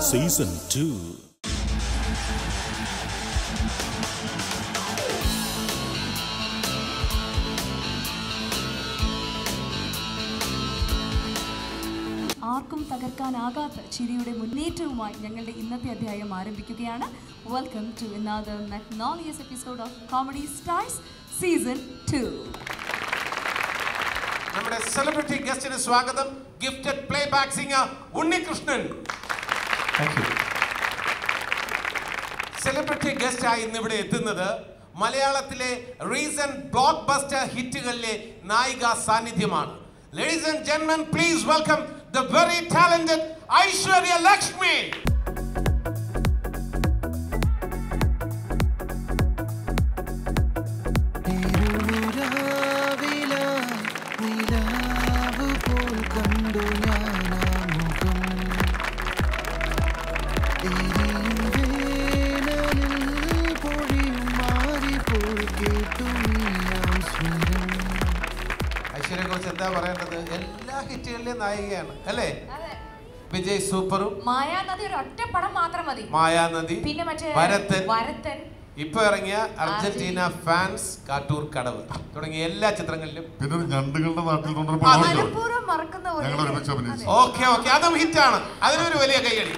Season two ആർക്കും തകർക്കാനാകാത്ത ചിരിയുടെ മുന്നേറ്റവുമായി ഞങ്ങളുടെ ഇന്നത്തെ അധ്യായം ആരംഭിക്കുകയാണ് വെൽക്കം ടു another മെഗ്നോളിയസ് episode of comedy stars season two നമ്മുടെ സെലിബ്രിറ്റി ഗസ്റ്റിന് സ്വാഗതം gifted playback singer Unnikrishnan celebrity guest ആയി ഇന്ന് ഇവിടെ എത്തുന്നത് മലയാളത്തിലെ റീസെന്റ് ബ്ലോക്ക് ബസ്റ്റർ ഹിറ്റുകളിലെ നായിക സാന്നിധ്യമാണ് ലേഡീസ് ആൻഡ് ജെന്മൻ please welcome the very talented Aishwarya Lakshmi തിരുനിലാവിലായി നിലാവ് പോൽ കണ്ടു ഞാനാ മുഖം. എരിയും വേനലിൽ പൊഴിയും മാറി പോൽ കേട്ടു നീയാം സ്വരം ഐശ്വര്യയെ കുറിച്ച് എന്താ പറയേണ്ടത് എല്ലാ ഹിറ്റുകളിലെയും നായികയാണ് അല്ലേ വിജയ് സൂപ്പറും മായാനദി ഒരു ഒറ്റ പടം മാത്രം മതി മായാനദി പിന്നെ മറ്റേ ഭരതൻ വരത്തൻ ഇപ്പൊ ഇറങ്ങിയ അർജന്റീന ഫാൻസ് കാട്ടൂർ കടവ് തുടങ്ങിയ എല്ലാ ചിത്രങ്ങളിലും പിന്നെ ഒരു ഞണ്ടുകളുടെ നാട്ടിൽ കൊണ്ടൊരു പടമുണ്ടല്ലോ മനഃപൂർവ്വം മറക്കുന്ന ഒരു ഞങ്ങൾ ഒരുമിച്ച് അഭിനയിച്ചു ഓക്കെ ഓക്കെ അതും ഹിറ്റാണ് അതിനൊരു വലിയ കൈയടി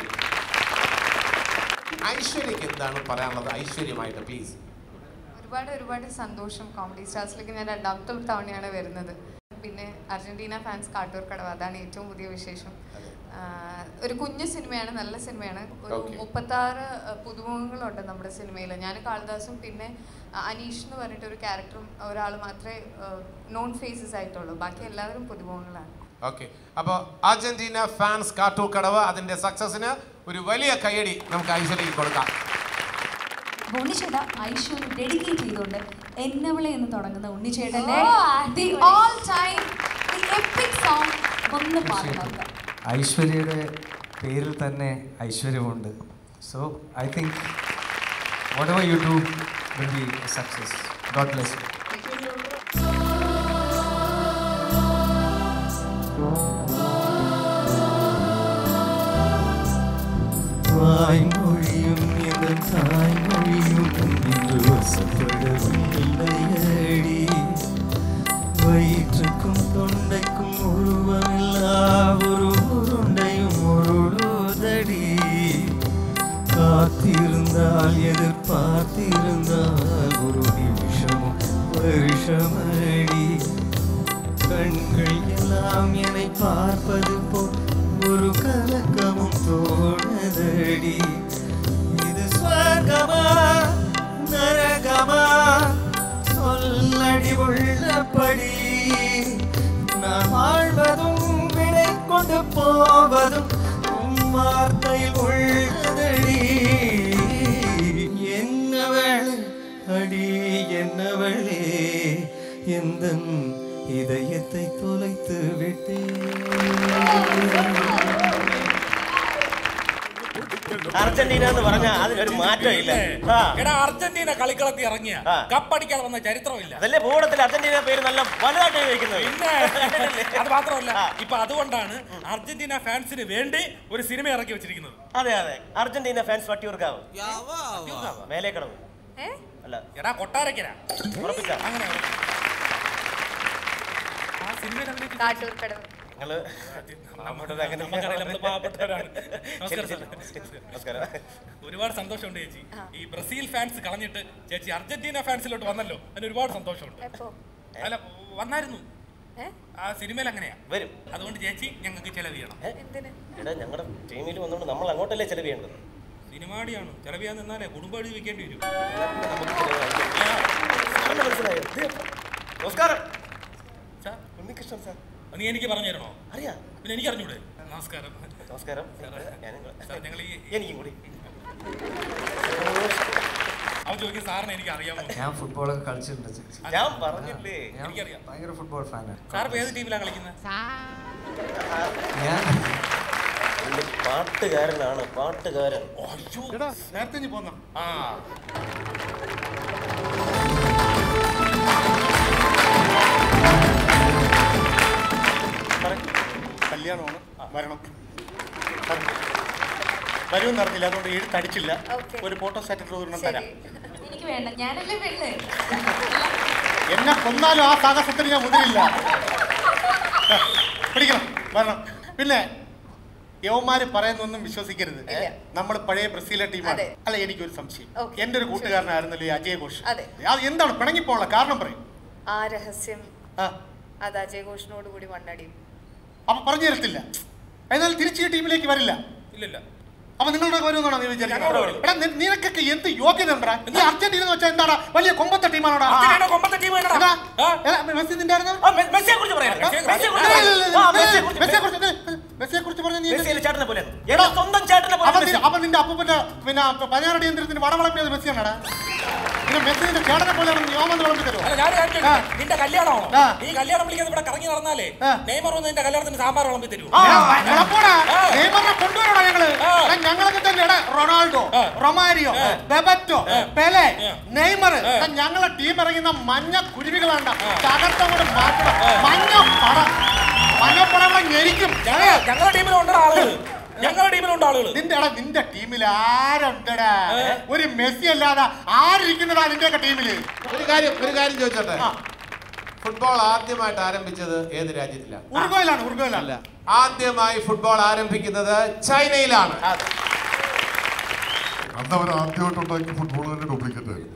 ഐശ്വര്യക്ക് എന്താണ് പറയാനുള്ളത് ഐശ്വര്യമായിട്ട് പ്ലീസ് ഒരുപാട് ഒരുപാട് സന്തോഷം കോമഡി സ്റ്റാർസിലേക്ക് ഞാൻ രണ്ടാമത്തെ തവണയാണ് വരുന്നത് പിന്നെ അർജന്റീന ഫാൻസ് കാട്ടൂർ കടവ് അതാണ് ഏറ്റവും പുതിയ വിശേഷം ആഹ് ഒരു കുഞ്ഞു സിനിമയാണ് നല്ല സിനിമയാണ് ഒരു Okay. മുപ്പത്താറ് പുതുമുഖങ്ങളുണ്ട് നമ്മുടെ സിനിമയിൽ ഞാൻ കാളിദാസും പിന്നെ അഹ് അനീഷ് എന്ന് പറഞ്ഞിട്ട് ഒരു ക്യാരക്ടറും ഒരാൾ മാത്രമേ നോൺ ഫേസസ് ആയിട്ടുള്ളൂ ബാക്കി എല്ലാവരും പുതുമുഖങ്ങളാണ് ഓക്കെ അപ്പോൾ അർജന്റീന ഫാൻസ് കാട്ടൂർ കടവ് അതിന്റെ സക്സസിന് ഒരു വലിയ കൈയടി നമുക്ക് ഐശ്വര്യക്ക് കൊടുക്കാം ഉണ്ണിച്ചേട്ട ഐശ്വര്യ ഡെഡിക്കേറ്റ് ചെയ്തുകൊണ്ട് എന്നവളെ എന്ന് തുടങ്ങുന്ന ഉണ്ണിച്ചേട്ടന്റെ Oh, the all time the epic song ഒന്ന് പാടുന്നത് ഐശ്വര്യയുടെ പേരിൽ തന്നെ ഐശ്വര്യമുണ്ട് so I think whatever you do will be success God bless you வாய்மொழியும் என் தாய்மொழியும் இன்று வசப்படவில்லையடி வயிற்றுக்கும் தொண்டைக்கும் உருவமில்லா ஒரு உருண்டையும் உருளுதடி காத்திருந்தால் எதிர்பார்த்திருந்தால் ஒரு நிமிஷமும் வருஷமடி கண்கள் எல்லாம் என்னை பார்ப்பது போல் ஒரு கலக்கமும் தோணுதடி இது ஸ்வர்கமா நரகமா சொல்லடி உள்ளபடி நான் வாழ்வதும் விடை கொண்டு போவதும் உம் வார்த்தையில் உள்ளதடி என்னவள் அடி என்னவளே எந்த இதயத்தை தொலைத்து അർജന്റീന എന്ന് പറഞ്ഞാൽ അതിനൊരു മാറ്റം ഇല്ല ആ. എടാ അർജന്റീന കളിക്കളത്തിൽ ഇറങ്ങിയ ആ. കപ്പടിക്കാതെ വന്ന ചരിത്രമില്ല അതല്ലേ ഭൂപടത്തിൽ അർജന്റീന പേര് നല്ല വലുതായിട്ട് എഴുതിയിരിക്കുന്നത് പിന്നെ അത് മാത്രമല്ല ഇപ്പൊ അതുകൊണ്ടാണ് അർജന്റീന ഫാൻസിന് വേണ്ടി ഒരു സിനിമ ഇറക്കി വെച്ചിരിക്കുന്നത് അതെ അതെ അർജന്റീന ഫാൻസ് വട്ടിയൂർക്കാവ് മേലെ കടവ് ഏ അല്ല എടാ കൊട്ടാരക്കര ഉറപ്പിച്ച അങ്ങനെ ആ സിനിമയിൽ അഭിനയിച്ച- കാട്ടൂർ കടവ് നിങ്ങള് നമ്മോടത് അങ്ങനെ നമുക്കറിയാം, നമ്മള് പാവപ്പെട്ടവരാണ്. ശരി, നമസ്കാരം, ശരി, സാർ. നമസ്കാരം ഒരുപാട് സന്തോഷമുണ്ട് ചേച്ചി ഈ ബ്രസീൽ ഫാൻസ് കളഞ്ഞിട്ട് ചേച്ചി അർജന്റീന ഫാൻസിലോട്ട് വന്നല്ലോ അതിന് ഒരുപാട് സന്തോഷമുണ്ട് എപ്പോ അല്ല വന്നായിരുന്നു ഏ ആ സിനിമയിൽ അങ്ങനെയാ വരും അതുകൊണ്ട് ചേച്ചി ഞങ്ങൾക്ക് ചെലവ് ചെയ്യണം എന്തിന് എടാ ഞങ്ങളുടെ ടീമിൽ വന്നുകൊണ്ട് നമ്മൾ അങ്ങോട്ടല്ലേ ചെലവ് ചെയ്യേണ്ടത് സിനിമാടിയാണ് ചെലവ് ചെയ്യാൻ നിന്നാലേ കുടുംബം എഴുതി വെക്കേണ്ടി വരും നമുക്ക് ചെലവാക്കാം. സാറിന് മനസ്സിലായോ ഇത് നമസ്കാരം സാർ ഉണ്ണികൃഷ്ണൻ സാർ നീ എനിക്ക് പറഞ്ഞു തരണോ അറിയാം പിന്നെ എനിക്ക് അറിഞ്ഞൂടെ നമസ്കാരം നമസ്കാരം ഞാനും സാർ ഞങ്ങൾ ഈ എനിക്കും കൂടി അവൻ ചോദിക്കും സാറിനെ എനിക്ക് അറിയാമോ ഞാൻ ഫുട്ബോളൊക്കെ കളിച്ചിട്ടുണ്ട് ചേച്ചി ഞാൻ പറഞ്ഞില്ലേ ഞാൻ എനിക്കറിയാം. ഭയങ്കര ഫുട്ബോൾ ഫാനാണ് സാർ ഇപ്പൊ ഏത് ടീമിലാണ് കളിക്കുന്നത് ഞാൻ പുള്ളി പാട്ടുകാരനാണ് പാട്ടുകാരൻ അയ്യോ നേരത്തെ നീ പോന്ന ആ കല്യാണമാണ് മരണം വരുമെന്ന് അറിഞ്ഞില്ല അതുകൊണ്ട് എഴുത്തടിച്ചില്ല Okay. ഒരു ഫോട്ടോ സെറ്റ് ഒരെണ്ണം തരാം എനിക്ക് വേണ്ട ഞാനല്ലേ പെണ്ണ് എന്നെ കൊന്നാലും ആ സാഹസത്തിന് ഞാൻ മുതിരില്ല ആ, പിടിക്കണം വരണം പിന്നെ യവന്മാര് പറയുന്നൊന്നും വിശ്വസിക്കരുത് ഇല്ല. നമ്മൾ പഴയ ബ്രസീലിലെ ടീമാണ് അതെ. അല്ല എനിക്കൊരു സംശയം Okay. എന്റെ ഒരു കൂട്ടുകാരനായിരുന്നല്ലോ ഈ അജയ് ഘോഷ് അതെ. അത് എന്താണ് പിണങ്ങിപ്പോള്ള കാരണം പറയും ആ രഹസ്യം ആ അത് അജയ് ഘോഷിനോട് കൂടി മണ്ണടിയും അപ്പൊ പറഞ്ഞു തരത്തില്ല എന്നാൽ തിരിച്ച് ഈ ടീമിലേക്ക് വരില്ല ഇല്ലില്ല അപ്പൊ നിങ്ങളുടെ വരുമെന്നാണോ നീ വിചാരിക്കുന്നത് ഞങ്ങളുടെ വരും. എടാ നി- നിനക്കൊക്കെ എന്ത് യോഗ്യത ഉണ്ടാ നീ അർജന്റീന എന്ന് വെച്ചാൽ എന്താടാ വലിയ കൊമ്പത്തെ ടീമാണോടാ അർജന്റീന കൊമ്പത്തെ ടീം എടാ, വേണ്ടടാ. ആ? എടാ, മെസ്സി നിന്റെ ആയിരുന്നു ആ, മെ- മെസ്സിയെ കുറിച്ച് പറയാം മെസ്സിയെ മെസ്സിയെ കുറിച്ച് കുറിച്ച് ഇല്ല, ഇല്ല, ഇല്ല, ആ, ഇല്ല, മെസ്സിയെ ഇല്ല, കുറിച്ച് മെസ്സിയെ കുറിച്ച് ഇത്, മെസ്സിയെ കുറിച്ച് പറഞ്ഞ നീ മെസ്സിയുടെ ചേട്ടനെ പോലെ എടാ സ്വന്തം ചേട്ടനെ പോലെ അപ്പൊ മെസ്സി. നി- അപ്പൊ നിന്റെ അപ്പൂപ്പന്റെ പിന്നെ പതിനാറടി യന്ത്രത്തിന് വടവളപ്പിയത് മെസ്സിയാണടാ പിന്നെ മെസ്സിന്റെ ചേട്ടനെ പോലെയാണ് യോമെന്ന് വിളമ്പി തരുമോ അല്ല ഞാൻ കാര്യം ചോദിക്കട്ടെ? ആ. നിന്റെ കല്യാണമാണോ ആ. നീ കല്യാണം വിളിക്കാതെ ഇവിടെ കറങ്ങി നടന്നാലേ ആ. നെയ്മർ വന്ന് നിന്റെ കല്യാണത്തിന് സാമ്പാർ വിളമ്പി തരൂ ആ, എളപ്പോടാ. ആ. നെയ്മറിനെ കൊണ്ടുവരണോ ഞങ്ങള് ആ. എടാ, ഞങ്ങളൊക്കെ തന്നെ എടാ, റൊണാൾഡോ ആ. റൊമാരിയോ ആ. ബെബറ്റോ ആ. പെലെ ആ. നെയ്മർ ആ. എടാ, ഞങ്ങളെ ടീം ഇറങ്ങുന്ന മഞ്ഞ കുരുവികളാണ്ട തകർത്തങ്ങോട്ട് മാറ്റണം മഞ്ഞ പട മഞ്ഞ പട ഇവിടെ ഞെരിക്കും ഞങ്ങളെ ഞങ്ങളുടെ ടീമിലുണ്ട് ആളുകൾ ഞങ്ങളുടെ ടീമിലുണ്ട് ആളുകൾ നിന്റെ എടാ നിന്റെ ടീമിൽ ആരുണ്ടടാ ഒരു മെസ്സി അല്ലാതെ ആരിരിക്കുന്നടാ നിന്റെയൊക്കെ ടീമില് ഒരു കാര്യം ഒരു കാര്യം ചോദിച്ചോട്ടെ ആ. ഫുട്ബോൾ ആദ്യമായിട്ട് ആരംഭിച്ചത് ഏത് രാജ്യത്തിലാണ് ഉറുഗോയിലാണ് ഉറുഗോയിലാണ് ആദ്യമായി ഫുട്ബോൾ ആരംഭിക്കുന്നത് ചൈനയിലാണ് അന്ന് അവർ ആദ്യമായിട്ട് ഉണ്ടാക്കിയ ഫുട്ബോൾ തന്നെ ഡ്യൂപ്ലിക്കേറ്റ് ആയിരുന്നു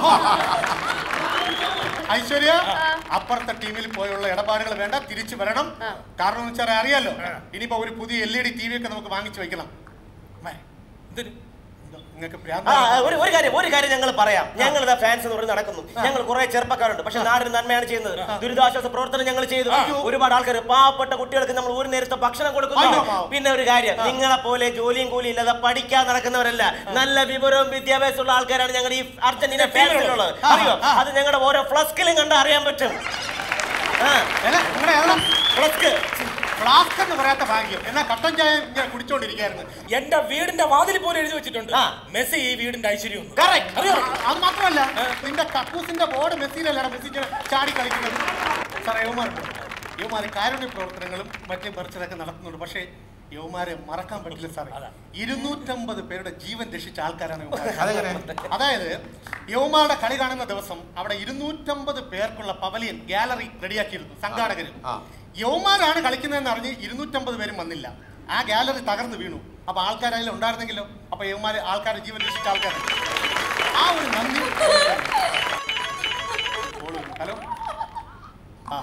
ഐശ്വര്യ അപ്പുറത്തെ ടീമിൽ പോയുള്ള ഇടപാടുകൾ വേണ്ട തിരിച്ചു വരണം കാരണം എന്ന് വെച്ചാൽ അറിയാലോ ഇനിയിപ്പോ ഒരു പുതിയ L E D T V ഒക്കെ നമുക്ക് വാങ്ങിച്ചു വെക്കണം എന്തിന്? നിങ്ങൾക്ക് ആ, ഭ്രാന്ത് ആ, ഒരു ഒരു കാര്യം ഒരു കാര്യം ഞങ്ങൾ പറയാം ഞങ്ങൾ ഇതാ ഫാൻസ് എന്ന് പറഞ്ഞ് നടക്കുന്നു ഞങ്ങൾ കുറെ ചെറുപ്പക്കാരുണ്ട് പക്ഷെ നാടിന് നന്മയാണ് ചെയ്യുന്നത് ദുരിതാശ്വാസ പ്രവർത്തനം ഞങ്ങൾ ചെയ്തു ഒരുപാട് ആൾക്കാർ പാവപ്പെട്ട കുട്ടികൾക്ക് നമ്മൾ ഒരു നേരത്തെ ഭക്ഷണം അയ്യോ, കൊടുക്കുന്നു പാവം. പിന്നെ ഒരു കാര്യം നിങ്ങളെ പോലെ ജോലിയും കൂലിയും ഇല്ലാതെ പഠിക്കാൻ നടക്കുന്നവരല്ല നല്ല വിവരവും വിദ്യാഭ്യാസമുള്ള ആൾക്കാരാണ് ഞങ്ങൾ ഈ അർജന്റീന ഫാൻസിലുള്ളത് അറിയോ അത് ഞങ്ങളുടെ ഓരോ ഫ്ലസ്കിലും കണ്ട് അറിയാൻ പറ്റും ആ നിങ്ങളുടെ എല്ലാം ഫ്ലസ്ക് ഫ്ലാസ്ക് എന്ന് പറയാത്ത ഭാഗ്യം എന്നാ കട്ടൻ ചായ ഇങ്ങനെ കുടിച്ചോണ്ടിരിക്കായിരുന്നു എന്റെ വീടിന്റെ വാതിൽ പോലും എഴുതി വെച്ചിട്ടുണ്ട് ആ. മെസ്സി ഈ വീടിന്റെ ഐശ്വര്യം ഒന്ന്. കറക്റ്റ് അറിയോ അത് മാത്രമല്ല നിന്റെ കക്കൂസിന്റെ ബോർഡ് മെസ്സിയിലല്ല മെസ്സി ഇങ്ങനെ ചാടി കളിക്കുന്നത് സാറേ യുവമാരുണ്ട് യുവമാര് കാരുണ്യ പ്രവർത്തനങ്ങളും മറ്റേ മറിച്ചതൊക്കെ നടത്തുന്നുണ്ട് പക്ഷേ യുവമാരെ മറക്കാൻ പറ്റില്ല സാറേ ഇരുന്നൂറ്റമ്പത് പേരുടെ ജീവൻ രക്ഷിച്ച ആൾക്കാരാണ് യുവമാർ അതെങ്ങനെ? അതായത് യുവമാരുടെ കളി കാണുന്ന ദിവസം അവിടെ ഇരുന്നൂറ്റമ്പത് പേർക്കുള്ള പവലിയൻ ഗാലറി റെഡിയാക്കിയിരുന്നു സംഘാടകർ ആ. യൗമാരാണ് കളിക്കുന്നതെന്ന് അറിഞ്ഞ് ഇരുന്നൂറ്റമ്പത് പേരും വന്നില്ല ആ ഗാലറി തകർന്നു വീണു അപ്പൊ ആൾക്കാർ അതിൽ ഉണ്ടായിരുന്നെങ്കിലോ അപ്പൊ യൗമാര് ആൾക്കാരെ ജീവൻ രക്ഷിച്ച ആൾക്കാർ ആ ഒരു നന്ദി കോള് വന്നു. ഹലോ ആ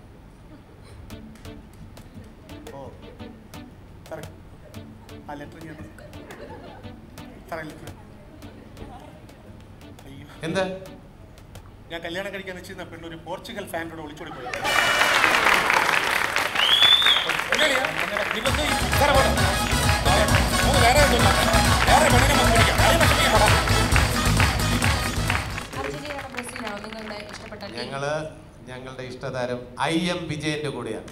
ഓ സാറേ ആ ലെറ്റർ ഞാൻ സാറേ ലെറ്റർ അയ്യോ എന്ത് ഞാൻ കല്യാണം കഴിക്കാൻ വെച്ചിരുന്ന പെണ്ണൊരു പോർച്ചുഗൽ ഫാനോട് ഒളിച്ചോടി പോയി പിന്നല്ലയോ? ഇനിയിപ്പോ എന്ത് ചെയ്യും? സാറേ പോട്ടെ. നമുക്ക് വേറെ ഒന്നുമില്ല. വേറെ പെണ്ണിനെ നമുക്ക് പിടിക്കാം. അതിന് വിഷമിക്കണ്ട. അർജന്റീനയാണോ ബ്രസീലാണോ നിങ്ങളുടെ ഇഷ്ടപ്പെട്ട ടീം ഞങ്ങള് ഞങ്ങളുടെ ഇഷ്ടതാരം ഐ എം വിജയന്റെ കൂടെയാണ്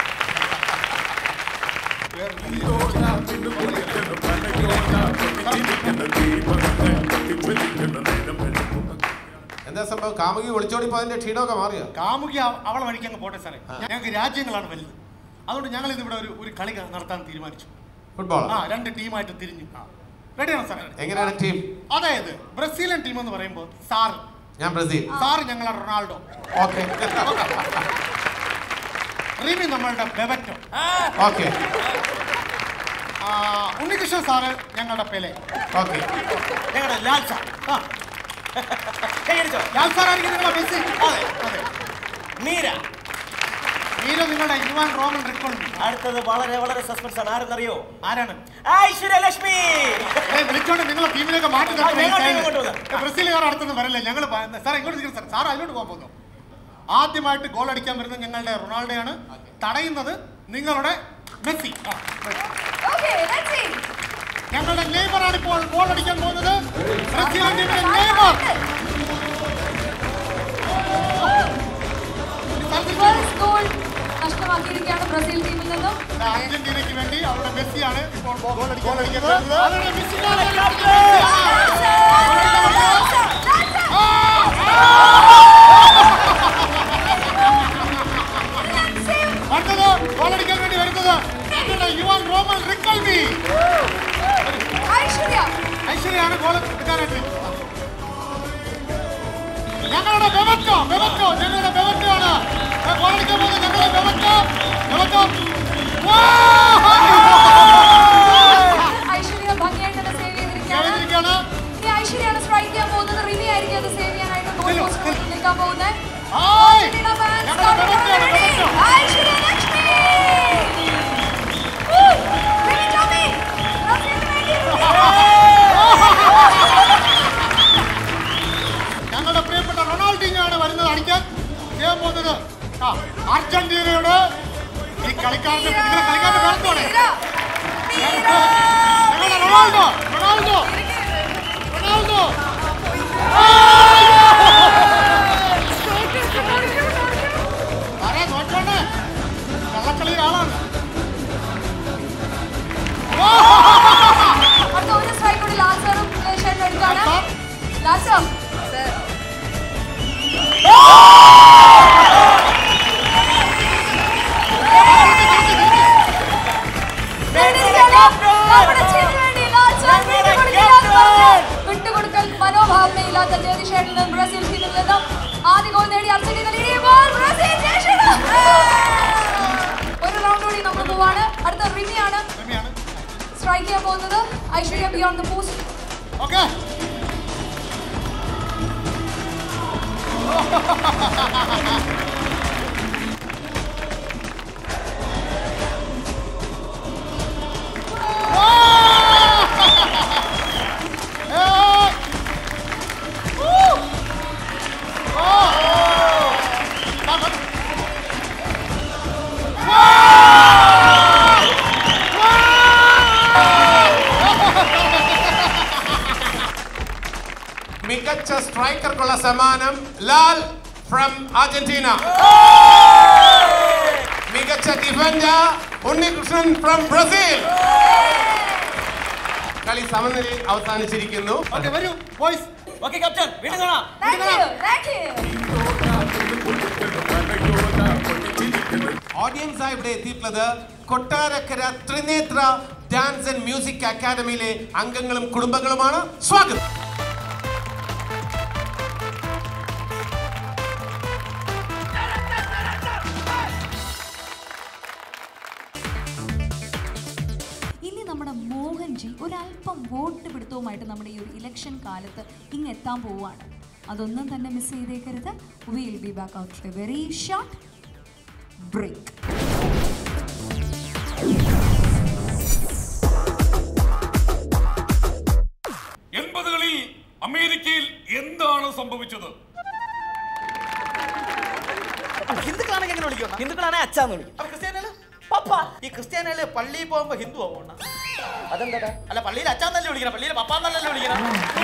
എന്താ സംഭവം കാമുകി ഒളിച്ചോടിപ്പോ അതിന്റെ ക്ഷീണമൊക്കെ മാറിയോ കാമുകി അവ- അവളെ വഴിക്ക് അങ്ങ് പോട്ടെ സാറേ ഞങ്ങൾക്ക് രാജ്യങ്ങളാണ് വലുത് അതുകൊണ്ട് ഞങ്ങൾ ഇന്നിവിടെ ഒരു ഒരു കളി ക- നടത്താൻ തീരുമാനിച്ചു ഫുട്ബോൾ ആ രണ്ട് ടീമായിട്ട് തിരിഞ്ഞു റെഡിയാണോ സാറേ എങ്ങനെയാണ് ടീം അതായത് ബ്രസീലിയൻ ടീം എന്ന് പറയുമ്പോൾ സാറ് ഞാൻ ബ്രസീൽ സാറ് ഞങ്ങളെ റൊണാൾഡോ ഓക്കെ റിമി നമ്മളുടെ ബെവറ്റോ ഓക്കെ ആ, ഉണ്ണികൃഷ്ണൻ സാറ് ഞങ്ങളുടെ പെലെ ഓക്കെ ഞങ്ങളുടെ ലാൽ സാർ ആ കൈയടിച്ചോ ലാൽ സാറായിരിക്കും നിങ്ങളുടെ മെസ്സി അതെ അതെ മീര നീല നിങ്ങളുടെ യുവാൻ റോമൻ റിക്കോൾഡ് അടുത്തത് വളരെ വളരെ സസ്പെൻസ് ആണ് ആരെന്നറിയോ ആരാണ് ഐശ്വര്യ ലക്ഷ്മി ഏയ് വിളിച്ചോണ്ട് നിങ്ങളെ ടീമിലേക്ക് മാറ്റി ആ, ഞങ്ങൾ ടീം ഇങ്ങോട്ട് വന്നോ. ബ്രസീലുകാർ അടുത്തൊന്നും വരില്ല ഞങ്ങൾ സാർ ഇങ്ങോട്ട് നിൽക്കണം സാർ സാർ അതിലോട്ട് പോകാൻ പോകുന്നു ആദ്യമായിട്ട് ഗോൾ അടിക്കാൻ വരുന്നത് ഞങ്ങളുടെ റൊണാൾഡോയാണ് തടയുന്നത് നിങ്ങളുടെ മെസ്സി ആ, മെസ്സി. Okay, let's see. ഞങ്ങളുടെ നെയ്മറാണ് ഇപ്പോൾ ഗോൾ അടിക്കാൻ പോകുന്നത് ബ്രസീലിയൻ ടീമിലെ നെയ്മർ ഫസ്റ്റ് ഗോൾ നഷ്ടമാക്കിയിരിക്കുകയാണ് ബ്രസീൽ ടീമിൽ നിന്നും അർജന്റീനയ്ക്ക് വേണ്ടി അവരുടെ മെസ്സിയാണ് ഇപ്പോൾ ഗോൾ അടിക്കാൻ വരുന്നത് അവരുടെ മെസ്സിയാണ് അടുത്തത് ഗോൾ അടിക്കാൻ വേണ്ടി വരുന്നത് ഞങ്ങളുടെ യുവാൻ റോമൻ റിക്കൽബി തിളക്കം. ഐശ്വര്യ ഭംഗിയായിട്ട് തന്നെ സേവ് ചെയ്തിരിക്കുകയാണ് ചെയ്തിരിക്കുകയാണ്. ഇനി ഐശ്വര്യാണ് സ്ട്രൈക്ക് ചെയ്യാൻ പോകുന്നത് റിമി ആയിരിക്കും അത് സേവ് ചെയ്യാനായിട്ട് ഗോൾ ചെല്ലു, പോസ്റ്റ് ചെല്ലു. നിൽക്കാൻ പോകുന്നത് ഹായ്. അർജന്റീന fans ഞങ്ങളുടെ starting വെളുപ്പിയാണ്, ready. വെളുപ്പ്. ഐശ്വര്യ ലക്ഷ്മി Woo! റിമി ടോമി ബ്രസീലിന് വേണ്ടി ഞങ്ങളുടെ പ്രിയപ്പെട്ട റൊണാൾഡിനോ ആണ് വരുന്നത് അടിക്കാൻ ചെയ്യാൻ പോകുന്നത് ആ അർജന്റീനയുടെ ഈ കളിക്കാരന്റെ ഇതിലെ കളിക്കാരന്റെ പേർത്തോടെ ഞങ്ങളുടെ റൊണാൾഡോ റൊണാൾഡോ റൊണാൾഡോ ആരെ നോക്കണേ കള്ളക്കളിയിൽ ആളാണ് അടുത്ത ഒരു സ്ട്രൈക്ക് കൂടി ലാൽസറും ഷെഡ് എടുക്കാണ് ലാൽ ലാൽസർ നമ്മുടെ ടീമിന് വേണ്ടി ലാൽസർ വിട്ടുകൊടുക്കില്ലാന്ന് പറഞ്ഞ് വിട്ടുകൊടുക്കൽ മനോഭാവനയില്ലാത്ത ജ്യോതിഷേട്ടിൽ നിന്നും ബ്രസീൽ ടീമിൽ നിന്നും ആദ്യ ഗോൾ നേടി അർജന്റീന lead ചെയ്യുമ്പോൾ ബ്രസീൽ ജയിച്ചത്. ഒരു റൗണ്ട് കൂടി നമ്മൾ പോവാണ് അടുത്ത റിമിയാണ് രമ്യാണ് സ്ട്രൈക്ക് ചെയ്യാൻ പോകുന്നത് Aishwarya beyond the post okay മികച്ച സ്ട്രൈക്കർക്കുള്ള സമ്മാനം ലാൽ ഫ്രം അർജന്റീന മികച്ച ഡിഫൻഡർ ഉണ്ണികൃഷ്ണൻ ഫ്രം ബ്രസീൽ കളി സമനിലയിൽ അവസാനിച്ചിരിക്കുന്നു ഓക്കെ വരൂ ബോയ്സ് ഓക്കെ ക്യാപ്റ്റൻ വീണ്ടും കാണാം thank you thank you audience ആയി ഇവിടെ എത്തിയിട്ടുള്ളത് Kottarakkara Trinetra dance and music അക്കാദമിയിലെ അംഗങ്ങളും കുടുംബങ്ങളുമാണ് സ്വാഗതം ഇനി നമ്മുടെ മോഹൻജി ഒരല്പം വോട്ട് പിടുത്തവുമായിട്ട് നമ്മുടെ ഈ ഒരു ഇലക്ഷൻ കാലത്ത് ഇങ്ങ് എത്താൻ പോവുകയാണ് അതൊന്നും തന്നെ മിസ് ചെയ്തേക്കരുത് will be back out a very short break എൺപതുകളിൽ അമേരിക്കയിൽ എന്താണ് സംഭവിച്ചത് ഹിന്ദുക്കളാണെങ്കിൽ എങ്ങനെ വിളിക്കും ഹിന്ദുക്കളാണെങ്കിൽ അച്ഛാന്ന് വിളിക്കും അപ്പൊ ക്രിസ്ത്യാനികള് പപ്പ ഈ ക്രിസ്ത്യാനികള് പള്ളിയിൽ പോകുമ്പോ ഹിന്ദു ആവണ അതെന്താ അല്ല പള്ളിയിൽ അച്ഛാന്നല്ലേ വിളിക്കണം പള്ളിയിൽ പപ്പാന്നല്ലല്ലോ വിളിക്കണം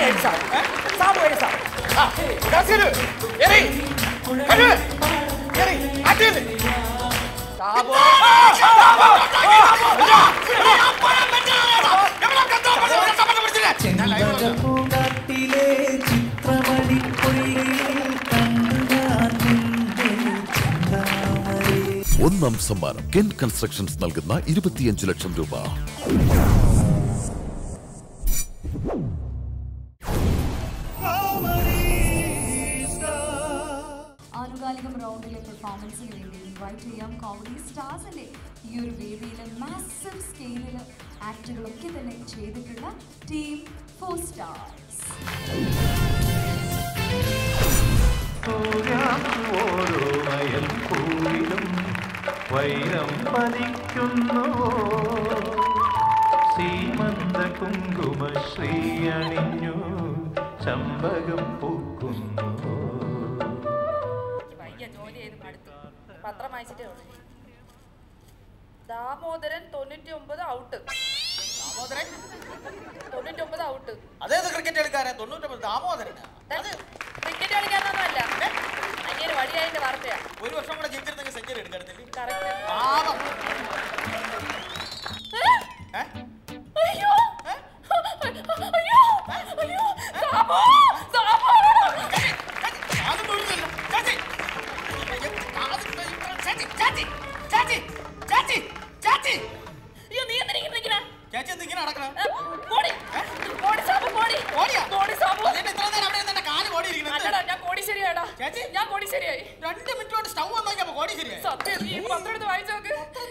ചെമ്പകപ്പൂങ്കാട്ടിലെ ചിത്രമണി കണ്ടു ഞാൻ നിന്നെ ചിന്താമരേ ഒന്നാം സമ്മാനം കെൻ കൺസ്ട്രക്ഷൻസ് നൽകുന്ന ഇരുപത്തിയഞ്ച് ലക്ഷം രൂപ ആനുകാലികം റൗണ്ടിലെ പെർഫോമൻസിന് വേണ്ടി ഇൻവൈറ്റ് ചെയ്യാം കോമഡി സ്റ്റാർസിന്റെ ഈ ഒരു വേദിയിൽ മാസീവ് സ്കെയിലിൽ ആക്ടുകളൊക്കെ തന്നെ ചെയ്തിട്ടുള്ള ടീം ഫോർ സ്റ്റാർസ് ഓരോ അയൽക്കൂവിലും വൈരം പതിക്കുന്നു സീമന്ത കുങ്കുമ ശ്രീ അണിഞ്ഞു ചമ്പകം പൂക്കുന്നു പയ്യ ജോലി ചെയ്ത് മടുത്തു പത്രം വായിച്ചിട്ടേ ഉള്ളൂ ഇനി. ദാമോദരൻ തൊണ്ണൂറ്റി ഒമ്പത് ഔട്ട് ദാമോദരൻ തൊണ്ണൂറ്റി ഒമ്പത് ഔട്ട് അതേത് ക്രിക്കറ്റ് കളിക്കാരൻ തൊണ്ണൂറ്റൊമ്പത് ദാമോദരൻ അത് ക്രിക്കറ്റ് കളിക്കാനൊന്നുമല്ല അങ്ങനെ വഴിയായിട്ട് വാർത്തയാ ഒരു വർഷം കൂടെ ജീവിച്ചിരുന്നെങ്കിൽ സെഞ്ചുറി എടുക്കരുതില്ല കറക്റ്റ് പാപം ഏ? അയ്യോ അയ്യോ അയ്യോ ദാമോ ദാമോ അതൊന്നും ഒരിക്കലല്ല. ചാച്ചി. ചാച്ചി, ചാച്ചി, ചാച്ചി, ചാച്ചി, ചാച്ചി. അയ്യോ നീ എന്തിനാ ഇങ്ങനെ നിൽക്കണെ? ചേച്ചി എന്ത് ഇങ്ങനെ നടക്കണെ? ഏ, കോടി കോടി സാബു കോടി ഓടിയാ? കോടി സാബു അതിന്റെ ഇത്ര നേരം അവിടെ ഇരുന്ന് എന്റെ കാല് ഓടിയിരിക്കുന്നു. അല്ലടാ ഞാൻ കോടി ശരിയാടാ ചേച്ചി? ഞാൻ കോടി ശരിയായി രണ്ട് മിനിറ്റ് കൊണ്ട് സ്റ്റൗ വന്നു നോക്കിയപ്പോ കോടി ശരിയായി സത്യം നീ പത്രം എടുത്ത് വായിച്ചു നോക്ക്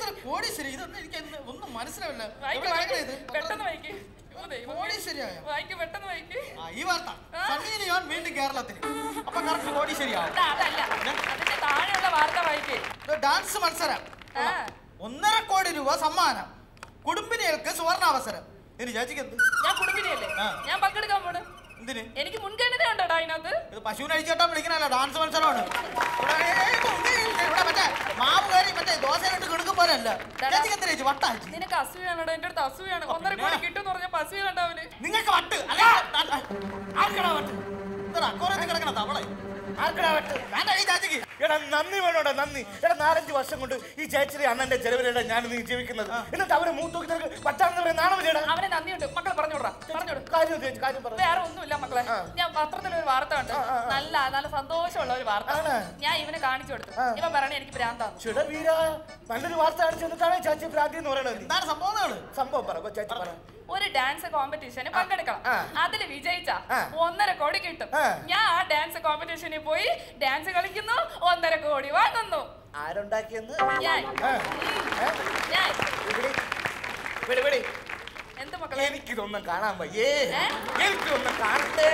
കോടീശ്വരി ഇതൊന്നും എനിക്ക് എന്ത് ഒന്നും മനസ്സിലാവില്ല വായിക്ക്, എവിടെ വായിക്ക്. കിടക്കണ ഇത്? പെട്ടെന്ന് വായിക്ക്. ഓ, ദൈവമേ. കോടീശ്വരിയായോ? വായിക്ക്, പെട്ടെന്ന് വായിക്ക്. ആ, ഈ വാർത്ത സണ്ണി ലിയോൺ വീണ്ടും കേരളത്തിൽ അപ്പൊ കറക്റ്റ് കോടീശ്വരിയാവും അതാ, അതല്ല. അതിന്റെ താഴെയുള്ള വാർത്ത വായിക്ക് ഇത് ഡാൻസ് മത്സരം ആ. ഒന്നര കോടി രൂപ സമ്മാനം കുടുംബിനികൾക്ക് സുവർണാവസരം ഇനി ചേച്ചിക്ക് എന്ത് ഞാൻ കുടുംബിനിയല്ലേ ആ. ഞാൻ പങ്കെടുക്കാൻ പോണ് എന്തിന് എനിക്ക് മുൻഗണന ഉണ്ടോടാ അതിനകത്ത് ഇത് പശുവിനെ അഴിച്ചേട്ടാ വിളിക്കണല്ലോ ഡാൻസ് മത്സരമാണ് ഇവിടെ ഏയ് ഉണ്ണി, ഇവിടെ മറ്റേ മാവ് കയറി മറ്റേ ദോശയിലിട്ട് കിണുക്കും പോലെ അല്ല ചേച്ചിക്ക് എന്തിനാ ചേച്ചി വട്ടാച്ചി നിനക്ക് അസൂയാണോടാ എന്റെ അടുത്ത് അസൂയാണ് ഒന്നര കോടി കിട്ടും പറഞ്ഞപ്പോ അസൂയാണ് അവന് നിങ്ങൾക്ക് വട്ട് അല്ല ആർക്കടാ വട്ട് ഇതെടാ, അക്കോറത്തിൽ കിടക്കണ തവളെ ആർക്കടാ വട്ട് വേണ്ട ഈ ചേച്ചിക്ക് എടാ നന്ദി വേണോടാ നന്ദി എടാ നാലഞ്ച് വർഷം കൊണ്ട് ഈ ചേച്ചിരി അണ്ണന്റെ ചെലവിലാണ് ഞാൻ നീ ജീവിക്കുന്നത് എന്നിട്ട് അവരെ മൂത്തോക്കി നിനക്ക് പറ്റാണെന്ന് പറയാൻ നാണം വിളിയടാ അവനെ നന്ദിയുണ്ട് മക്കളെ പറഞ്ഞോടാ പറഞ്ഞോട് കാര്യം ചേച്ചി കാര്യം പറ വേറെ ഒന്നുമില്ല മക്കളെ ഞാൻ പത്രത്തിൽ ഒരു വാർത്ത കണ്ടു നല്ല നല്ല സന്തോഷമുള്ള ഒരു വാർത്ത ഞാൻ ഇവനെ കാണിച്ചു കൊടുത്തു ഇവൻ പറയണേ എനിക്ക് ഭ്രാന്താന്ന് ചേട്ടാ വീര നല്ലൊരു വാർത്ത കാണിച്ചു എന്നിട്ടാണ് ചേച്ചി ഭ്രാന്തി എന്ന് പറയുന്നത് എന്താണ് സംഭവങ്ങൾ സംഭവം പറ ചേച്ചി പറ ഒരു ഡാൻസ് കോമ്പറ്റീഷന് പങ്കെടുക്കണം അതിൽ വിജയിച്ച ഒന്നര കോടി കിട്ടും ആ. ഞാൻ ആ ഡാൻസ് കോമ്പറ്റീഷനിൽ പോയി ഡാൻസ് കളിക്കുന്നു ഒന്നര കോടി വാങ്ങുന്നു ആരുണ്ടാക്കിയെന്ന് ഞാൻ ആ. ഏ? ഞാൻ ഇവിടെ. ഇവിടെ, ഇവിടെ. എന്ത് മക്കളെ എനിക്കിതൊന്നും കാണാൻ വയ്യേ എനിക്കിതൊന്നും കാണണ്ടേ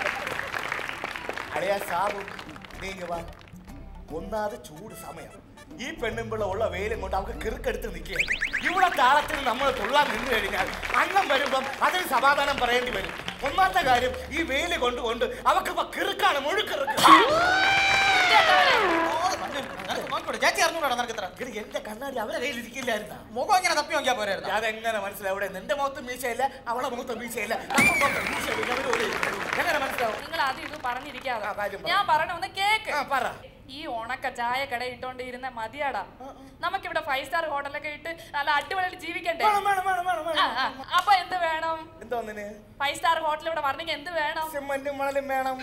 അടയാ സാബു നീങ്ങ വാ ഒന്നാത് ചൂട് സമയം ഈ പെണ്ണുമ്പിള്ള ഉള്ള വെയിലും കൊണ്ട് അവർക്ക് കിറുക്കെടുത്ത് നിൽക്കുകയാണ് ഇവിടെ താളത്തിന് നമ്മൾ തുള്ളാൻ നിന്ന് കഴിഞ്ഞാൽ അന്നം വരുമ്പം അതിന് സമാധാനം പറയേണ്ടി വരും ഒന്നാമത്തെ കാര്യം ഈ വെയിൽ കൊണ്ടുകൊണ്ട് അവർക്ക് ഇപ്പൊ കിറുക്കാണ് മുഴുക്കിറുക്ക് നോക്കിക്കോട്ടെ ചേച്ചി അറിഞ്ഞൂടാ നിനക്ക് ഇത്ര ഇത് എന്റെ കണ്ണാടി അവരെ കയ്യിൽ ഇരിക്കില്ലായിരുന്ന മുഖം ഇങ്ങനെ തപ്പി നോക്കിയാ പോരായിരുന്നു അതെങ്ങനെ മനസ്സിലാവും ഇവിടെ നിന്റെ മുഖത്ത് മീശയില്ല അവളെ മുഖത്ത് മീശയില്ല നമ്മുടെ മുഖത്ത് മീശയില്ല ഇവര് ഒരു എങ്ങനെ മനസ്സിലാവും നിങ്ങൾ അത് ഇത് പറഞ്ഞിരിക്കാതെ ആ, കാര്യം പറ. ഞാൻ പറയണ ഒന്ന് കേക്ക് ആ, പറ. ഈ ഉണക്ക ചായ കട ഇട്ടോണ്ട് ഇരുന്ന മതിയാടാ നമുക്കിവിടെ ഫൈവ് സ്റ്റാർ ഹോട്ടലൊക്കെ ഇട്ട് നല്ല അടിപൊളിയായിട്ട് ജീവിക്കണ്ടേ വേണം, വേണം, വേണം, വേണം, വേണം. ആ, ആ. അപ്പൊ എന്ത് വേണം എന്തോന്നിന് ഫൈവ് സ്റ്റാർ ഹോട്ടൽ ഇവിടെ വരണമെങ്കിൽ എന്ത് വേണം സിമന്റും മണലും വേണം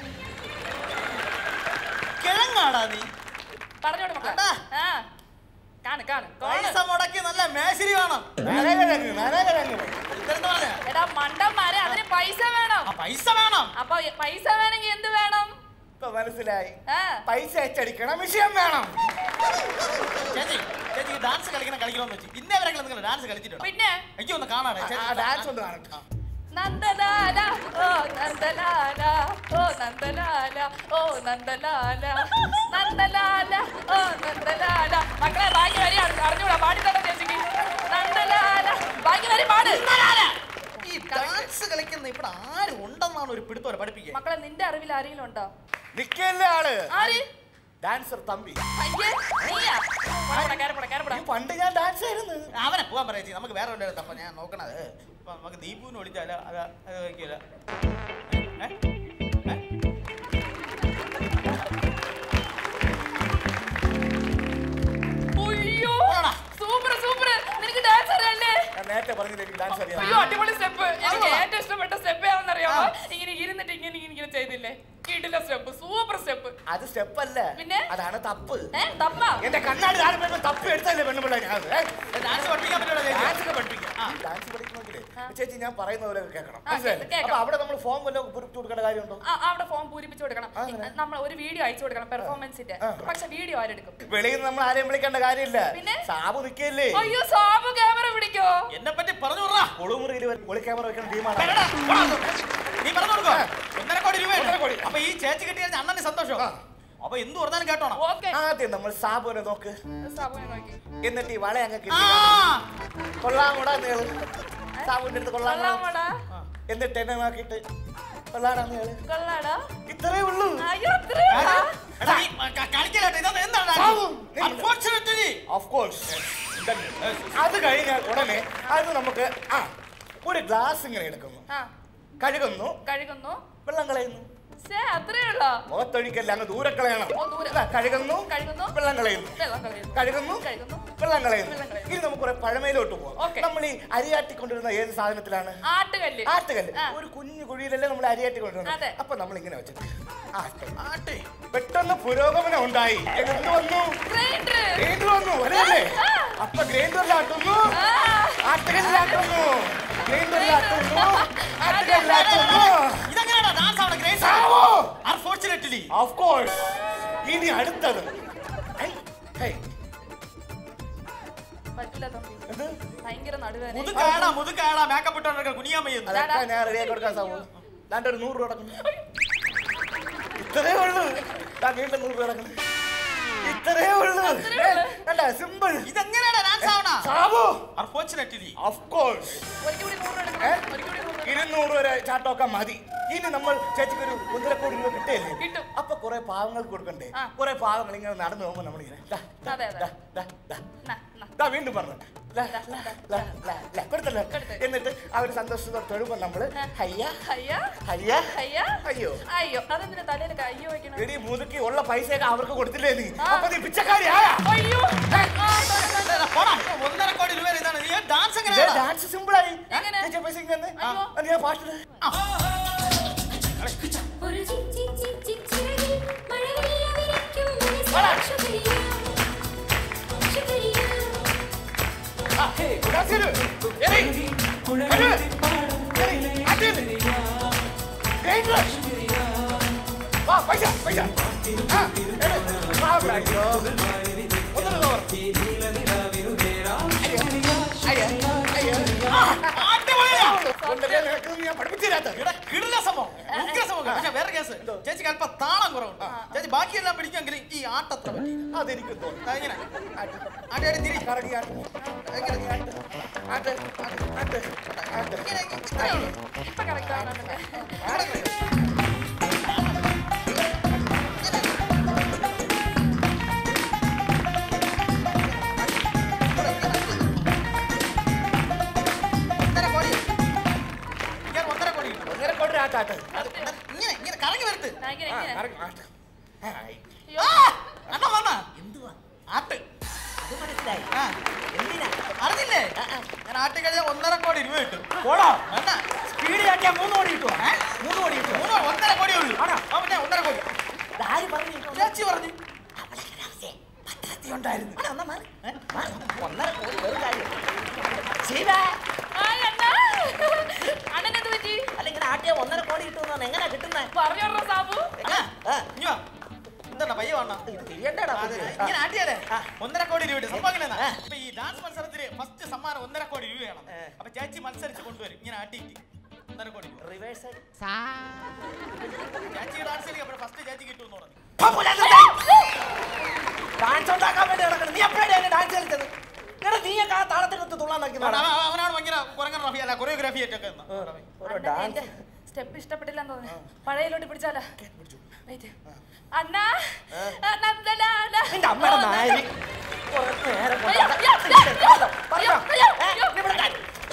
കിഴങ്ങാടാ നീ പറഞ്ഞോട് മക്കളെ ആ കാണ് കാണ് പൈസ മുടക്കി നല്ല മേശരി വേണം നരകിഴങ്ങ് നരകിഴങ്ങ് ഇതെന്താ പറഞ്ഞേ? എടാ മണ്ടന്മാരെ അതിന് പൈസ വേണം ആ, പൈസ വേണം അപ്പൊ പൈസ വേണമെങ്കിൽ എന്ത് വേണം ഇപ്പൊ മനസ്സിലായി ആ പൈസ അച്ചടിക്കണം വിഷയം വേണം ചേച്ചി ചേച്ചി ഈ ഡാൻസ് കളിക്കണം കളിക്കണമെന്ന് വെച്ച് ഇന്നേ വരെ നിങ്ങൾ ഡാൻസ് കളിച്ചിട്ടുണ്ടോ പിന്നെ എനിക്ക് ഒന്ന് കാണാടെ ആ ഡാൻസ് ഒന്ന് കാണട്ടെ നന്ദലാല ഓ നന്ദലാല ഓ നന്ദലാല ഓ നന്ദലാല നന്ദലാല ഓ നന്ദലാല മക്കളെ ബാക്കി വരി അറി- അറിഞ്ഞൂടാ പാടിത്തന്നെ ചേച്ചിക്ക് നന്ദലാല ബാക്കി വരി പാട് ഈ ഡാൻസ് കളിക്കുന്ന ഇവിടെ ആരും ഉണ്ടെന്നാണ് ഒരു പിടുത്തോരെ പഠിപ്പിക്കുക മക്കളെ നിന്റെ അറിവിൽ ആരെങ്കിലും ഉണ്ടോ നിക്കല്ലേ ആള് ആര് ഡാൻസർ തമ്പി അയ്യേ നീയാ കേറപ്പെടാ കേറപ്പെടാ കേറപ്പെടാ ഈ പണ്ട് ഞാൻ ഡാൻസ് ആയിരുന്നു അവനെ പോകാൻ പറയാ ചേച്ചി നമുക്ക് വേറെ വല്ലതും തപ്പ ഞാൻ നോക്കണത് ഇപ്പൊ നമുക്ക് ദീപുവിനെ വിളിച്ചാലോ അത് അത് വയ്ക്കില്ല അയ്യോ സൂപ്പർ സൂപ്പർ നിനക്ക് ഡാൻസ് അറിയാല്ലേ ഞാൻ നേരത്തെ പറഞ്ഞില്ല എനിക്ക് ഡാൻസ് അറിയാം അയ്യോ അടിപൊളി സ്റ്റെപ്പ് എനിക്ക് ഏറ്റവും ഇഷ്ടപ്പെട്ട സ്റ്റെപ്പ് ഏതാണെന്നറിയാമോ ഇങ്ങനെ ഇരുന്നിട്ട് ഇങ്ങനെ ഇങ്ങനെ ഇങ്ങനെ ചെയ്തില്ലേ കിടില സ്റ്റെപ്പ് സൂപ്പർ സ്റ്റെപ്പ് അത് സ്റ്റെപ്പ് അല്ല പിന്നെ? അതാണ് തപ്പ് ഏ തപ്പാ എന്റെ കണ്ണാടി ആരും വരുമ്പോ തപ്പ് എടുത്തല്ലേ പെണ്ണുപിള്ള ഞാൻ ഡാൻസ് പഠിപ്പിക്കാൻ പറ്റുമോ ചേച്ചി? ഡാൻസ് ഒക്കെ പഠിപ്പിക്കാം ഡാൻസ് പഠിക്കണമെങ്കിലേ ചേച്ചി ഞാൻ പറയുന്ന പോലെ കേൾക്കണം ആ, മനസ്സിലായില്ലേ? കേൾക്കാം. അപ്പൊ അവിടെ നമ്മൾ ഫോം വല്ലതും പൂരിപ്പിച്ചു കൊടുക്കേണ്ട കാര്യമുണ്ടോ ആ, അവിടെ ഫോം പൂരിപ്പിച്ചു കൊടുക്കണം നമ്മൾ ഒരു വീഡിയോ അയച്ചു കൊടുക്കണം പെർഫോമൻസിന്റെ പക്ഷെ വീഡിയോ ആരെടുക്കും വെളിയിൽ നിന്ന് നമ്മൾ ആരെയും വിളിക്കേണ്ട കാര്യമില്ല പിന്നെ? സാബു നിൽക്കല്ലേ അയ്യോ സാബു ക്യാമറ പിടിക്കോ എന്നെ പറ്റി പറഞ്ഞു വിടാ. ഒളിമുറിയിൽ ഒളി ക്യാമറ വെക്കുന്ന ടീമാണ് എടാ, പോടാ അത്. നീ പറഞ്ഞു കൊടുക്കോ ഒന്നര കോടി രൂപ അപ്പൊ ഈ ചേച്ചി കിട്ടിയ അണ്ണന് സന്തോഷം അപ്പൊ എന്ത് പറഞ്ഞാലും കേട്ടോണം ഓക്കെ ആദ്യം നമ്മൾ സാബുവിനെ നോക്ക് സാബുനെ നോക്കി എന്നിട്ട് ഈ വള അങ്ങ് ആ, കിട്ടി കൊള്ളാമോടാ നീള് സാബുവിന്റെ അടുത്ത് കൊള്ളാമോടാ കൊള്ളാമോടാ എന്നിട്ട് എന്നെ നോക്കിയിട്ട് കൊള്ളാടാ നീള് കൊള്ളാടാ ഇത്രേ ഉള്ളൂ അയ്യോ അത്രയാ എടാ, നീ ക- കളിക്കലാട്ടെ ഇതൊന്നും എന്താണ് സാബു, നീ- Unfortunately. ഓഫ് കോഴ്സ് അത് കഴിഞ്ഞാൽ ഉടനെ അത് നമുക്ക് ആ ഒരു ഗ്ലാസ് ഇങ്ങനെ എടുക്കുന്നു ആ കഴുകുന്നു കഴുകുന്നു വെള്ളം കളയുന്നു ശേ അത്രേ ഉള്ളോ മുഖത്തൊഴിക്കല്ല അങ്ങ് ദൂരെ കളയണം ഓ, ദൂരെ. അല്ല, കഴുകുന്നു കഴുകുന്നു വെള്ളം കളയുന്നു വെള്ളം കളയുന്നു കഴുകുന്നു കഴുകുന്നു വെള്ളം കളയുന്നു വെള്ളം കളയുന്നു. ഇനി നമുക്ക് കുറെ പഴമയിലോട്ട് പോകാം Okay. നമ്മൾ ഈ അരിയാട്ടിക്കൊണ്ടിരുന്ന ഏത് സാധനത്തിലാണ് ആട്ടുകല്ല് ആട്ടുകല്ല് ആ. ഒരു കുഞ്ഞു കുഴിയിലല്ലേ നമ്മൾ അരിയാട്ടി കൊണ്ടുവരുന്നത് അതെ. അപ്പൊ നമ്മൾ ഇങ്ങനെ വെച്ചിട്ട് ആട്ടെ ആട്ടെ പെട്ടെന്ന് പുരോഗമനം ഉണ്ടായി എന്ത് വന്നു ഗ്രൈൻഡർ ഗ്രൈൻഡർ വന്നു അല്ലേ അപ്പൊ ഗ്രൈൻഡറിലാട്ടുന്നു ആട്ടുകല്ലാട്ടുന്നു ഗ്രൈൻഡറിലാട്ടുന്നു ആട്ടുകല്ലാട്ടുന്നു ഇതെങ്ങനെയാടാ ഡാൻസ് അവിടെ ഗ്രേസ് സാവോ അൺഫോർച്ചുനേറ്റ്ലി ഓഫ് കോഴ്സ് ഇനി അടുത്തത് ഐ, ഹേയ്. പറ്റില്ല തമ്പി ഭയങ്കര നടുവേദന മുതുക്കാടാ മുതുക്കാടാ മേക്കപ്പ് ഇട്ടോണ്ടൊക്കെ കുനിയാൻ വയ്യുന്നു അതൊക്കെ ഞാൻ റെഡിയാക്കി കൊടുക്കാൻ സാബു ദാണ്ട് ഒരു നൂറ് രൂപ കിടക്കുന്നു ഇത്രേ ഉള്ളൂ ദാ വീണ്ടും നൂറ് രൂപ കിടക്കുന്നു ഇത്രേ ഉള്ളൂ അല്ല സിമ്പിൾ ഇതെങ്ങനെയാണ് ഡാൻസ് ആവണ സാബു അൺഫോർച്ചുനേറ്റ്ലി ഓഫ് കോഴ്സ് ഇരുന്നൂറ് വരെ ചാട്ടമൊക്കെ മതി ഇനി നമ്മൾ ചേച്ചിക്ക് ഒരു ഒന്നര കോടി രൂപ കിട്ടിയല്ലേ അപ്പൊ കുറെ പാവങ്ങൾക്ക് കൊടുക്കണ്ടേ കുറെ പാവങ്ങൾ ഇങ്ങനെ നടന്നു പോകുമ്പോ നമ്മളിങ്ങനെ ദാ, ദാ, അതെ, അതെ. ദാ, ദാ, ദാ. ദാ വീണ്ടും പറഞ്ഞു ലാ, ലാ, ലാ, ലാ, ലാ. കൊടുത്തല്ലോ എന്നിട്ട് അവർ സന്തോഷത്തോടെ തൊഴുമ്പോ നമ്മള് ഹയ്യ അയ്യ ഹയ്യ അയ്യ അയ്യോ അയ്യോ അതെന്തിനാ തലയിൽ അയ്യോ വെക്കണം എടി മുതുക്കി ഉള്ള പൈസയൊക്കെ അവർക്ക് കൊടുത്തില്ലേ നീ അപ്പൊ നീ പിച്ചക്കാരിയായ അയ്യോ പോടാ ഒന്നര കോടി രൂപ ഇതാണ് നീ ഡാൻസ് ഇതേ എങ്ങനെയാണ് ഡാൻസ് സിമ്പിൾ ആയി ചേച്ചി പൈസ ഇങ്ങ് തന്നെ. ആ, നീ ആ പാട്ട് ഒരു ചിക് ചിക് ചിക് ചിക് ചിറകിൽ മഴവില്ല വിരിക്കും മനസ്സിൽ ശുക്രിയ ശുക്രിയ വാ പൈസ പൈസ ആ, എട്. വാ, ഇവിടെ. ഒന്നര cover. അയ്യ, അയ്യ, അയ്യ. ആ, അടിപൊളിയാ. കൊണ്ടല്ലേ നിനക്ക് ഞാൻ പഠിപ്പിച്ചില്ലാത്ത കിടില സംഭവം ഉഗ്ര സംഭവം പക്ഷെ വേറെ കേസ് ചേച്ചിക്ക് അല്പം താളം കുറവുണ്ട് ചേച്ചി ബാക്കിയെല്ലാം പിടിക്കുമെങ്കിൽ ഈ ആട്ടത്ര പറ്റിയില്ല അതെനിക്ക് തോന്നുന്നു എങ്ങനെ ആട്ടി ആട്ടി തിരി കറങ്ങി ആട്ട്. എങ്ങനെ ആട്ട്, ആട്ട്, ആട്ട്, ആട്ട്. ഇപ്പൊ കറക്റ്റ് ആണ് ഒന്നര കോടി ഇങ്ങനെ ഒന്നര കോടി കിട്ടും. ഒന്നര കോടി ആട്ടാട്ട് ഇങ്ങനെ ഇങ്ങനെ കറങ്ങി വരട്ട് ഇങ്ങനെ, ആ, ഇങ്ങനെ. കറങ്ങി ആട്ട്. ആ, ആയി. ആ, അണ്ണ വന്ന എന്തുവാ ആട്ട് അത് മനസ്സിലായി ആ, എന്തിനാ അറിഞ്ഞില്ലേ ഞാൻ ആട്ടി കഴിഞ്ഞാൽ ഒന്നര കോടി രൂപ കിട്ടും പോടാ വേണ്ട സ്പീഡ് കാട്ടിയാ മൂന്ന് കോടി കിട്ടുമോ മൂന്ന് കോടി കിട്ടുമോ മൂന്നോ ഒന്നര കോടി ഉള്ളൂ ആണോ? ആ, പിന്നെ ഒന്നര കോടി ആര് പറഞ്ഞു ചേച്ചി പറഞ്ഞു ഉണ്ടായിരുന്നു ഒന്നര കോടി വെറും കാര്യം ശിവ ആയ് അണ്ണാ. അണ്ണനെന്ത് പറ്റി അല്ലെങ്കിൽ ആട്ടിയ ഒന്നര കോടി കിട്ടുമെന്നാണ് എങ്ങനെ കിട്ടുന്നത് പറഞ്ഞോട്ടോ സാബു ഇഞ്ഞോ എന്താണ് പയ്യ വേണ്ട തിരിയണ്ടേടാ ഇങ്ങനെ ആട്ടിയാലേ ഒന്നര കോടി രൂപ കിട്ടും. സംഭവം എങ്ങനെയാ ഇപ്പൊ ഈ ഡാൻസ് മത്സരത്തിന് ഫസ്റ്റ് സമ്മാനം ഒന്നര കോടി രൂപയാണ് അപ്പൊ ചേച്ചി മത്സരിച്ച് കൊണ്ടുവരും ഇങ്ങനെ ആട്ടിയിട്ട് ഒന്നര കോടി രൂപ റിവേഴ്സ് ചേച്ചി ഡാൻസ് കളിക്കും ഫസ്റ്റ് ചേച്ചി കിട്ടുമെന്ന് പറഞ്ഞു ഡാൻസ് ഉണ്ടാക്കാൻ വേണ്ടി നടക്കണം നീ എപ്പോഴാണ് ഡാൻസ് കളിച്ചത് എടാ നീയൊക്കെ ആ താളത്തിനൊത്ത് തുള്ളാൻ നോക്കുന്നതാണ് അവൻ- അവനാണ് ഭയങ്കര കുരങ്ങൻ അല്ല കൊറിയോഗ്രാഫി ആയിട്ടൊക്കെ നിന്ന്. ഓരോ അണ്ണന് ഡാൻസ് എന്റെ സ്റ്റെപ്പ് ഇഷ്ടപ്പെട്ടില്ലെന്ന് തോന്നുന്നു പഴയലോട്ട് പിടിച്ചാലോ വെയിറ്റ് അണ്ണാ നന്ദലാല നിന്റെ അമ്മയുടെ നായരി കുറച്ച് നേരം കൊണ്ട് അയ്യോ, അവിടെ- അയ്യോ, അയ്യോ, പറഞ്ഞോ. അയ്യോ, ഏ, അയ്യോ. നീ ഇവിടെ കാ-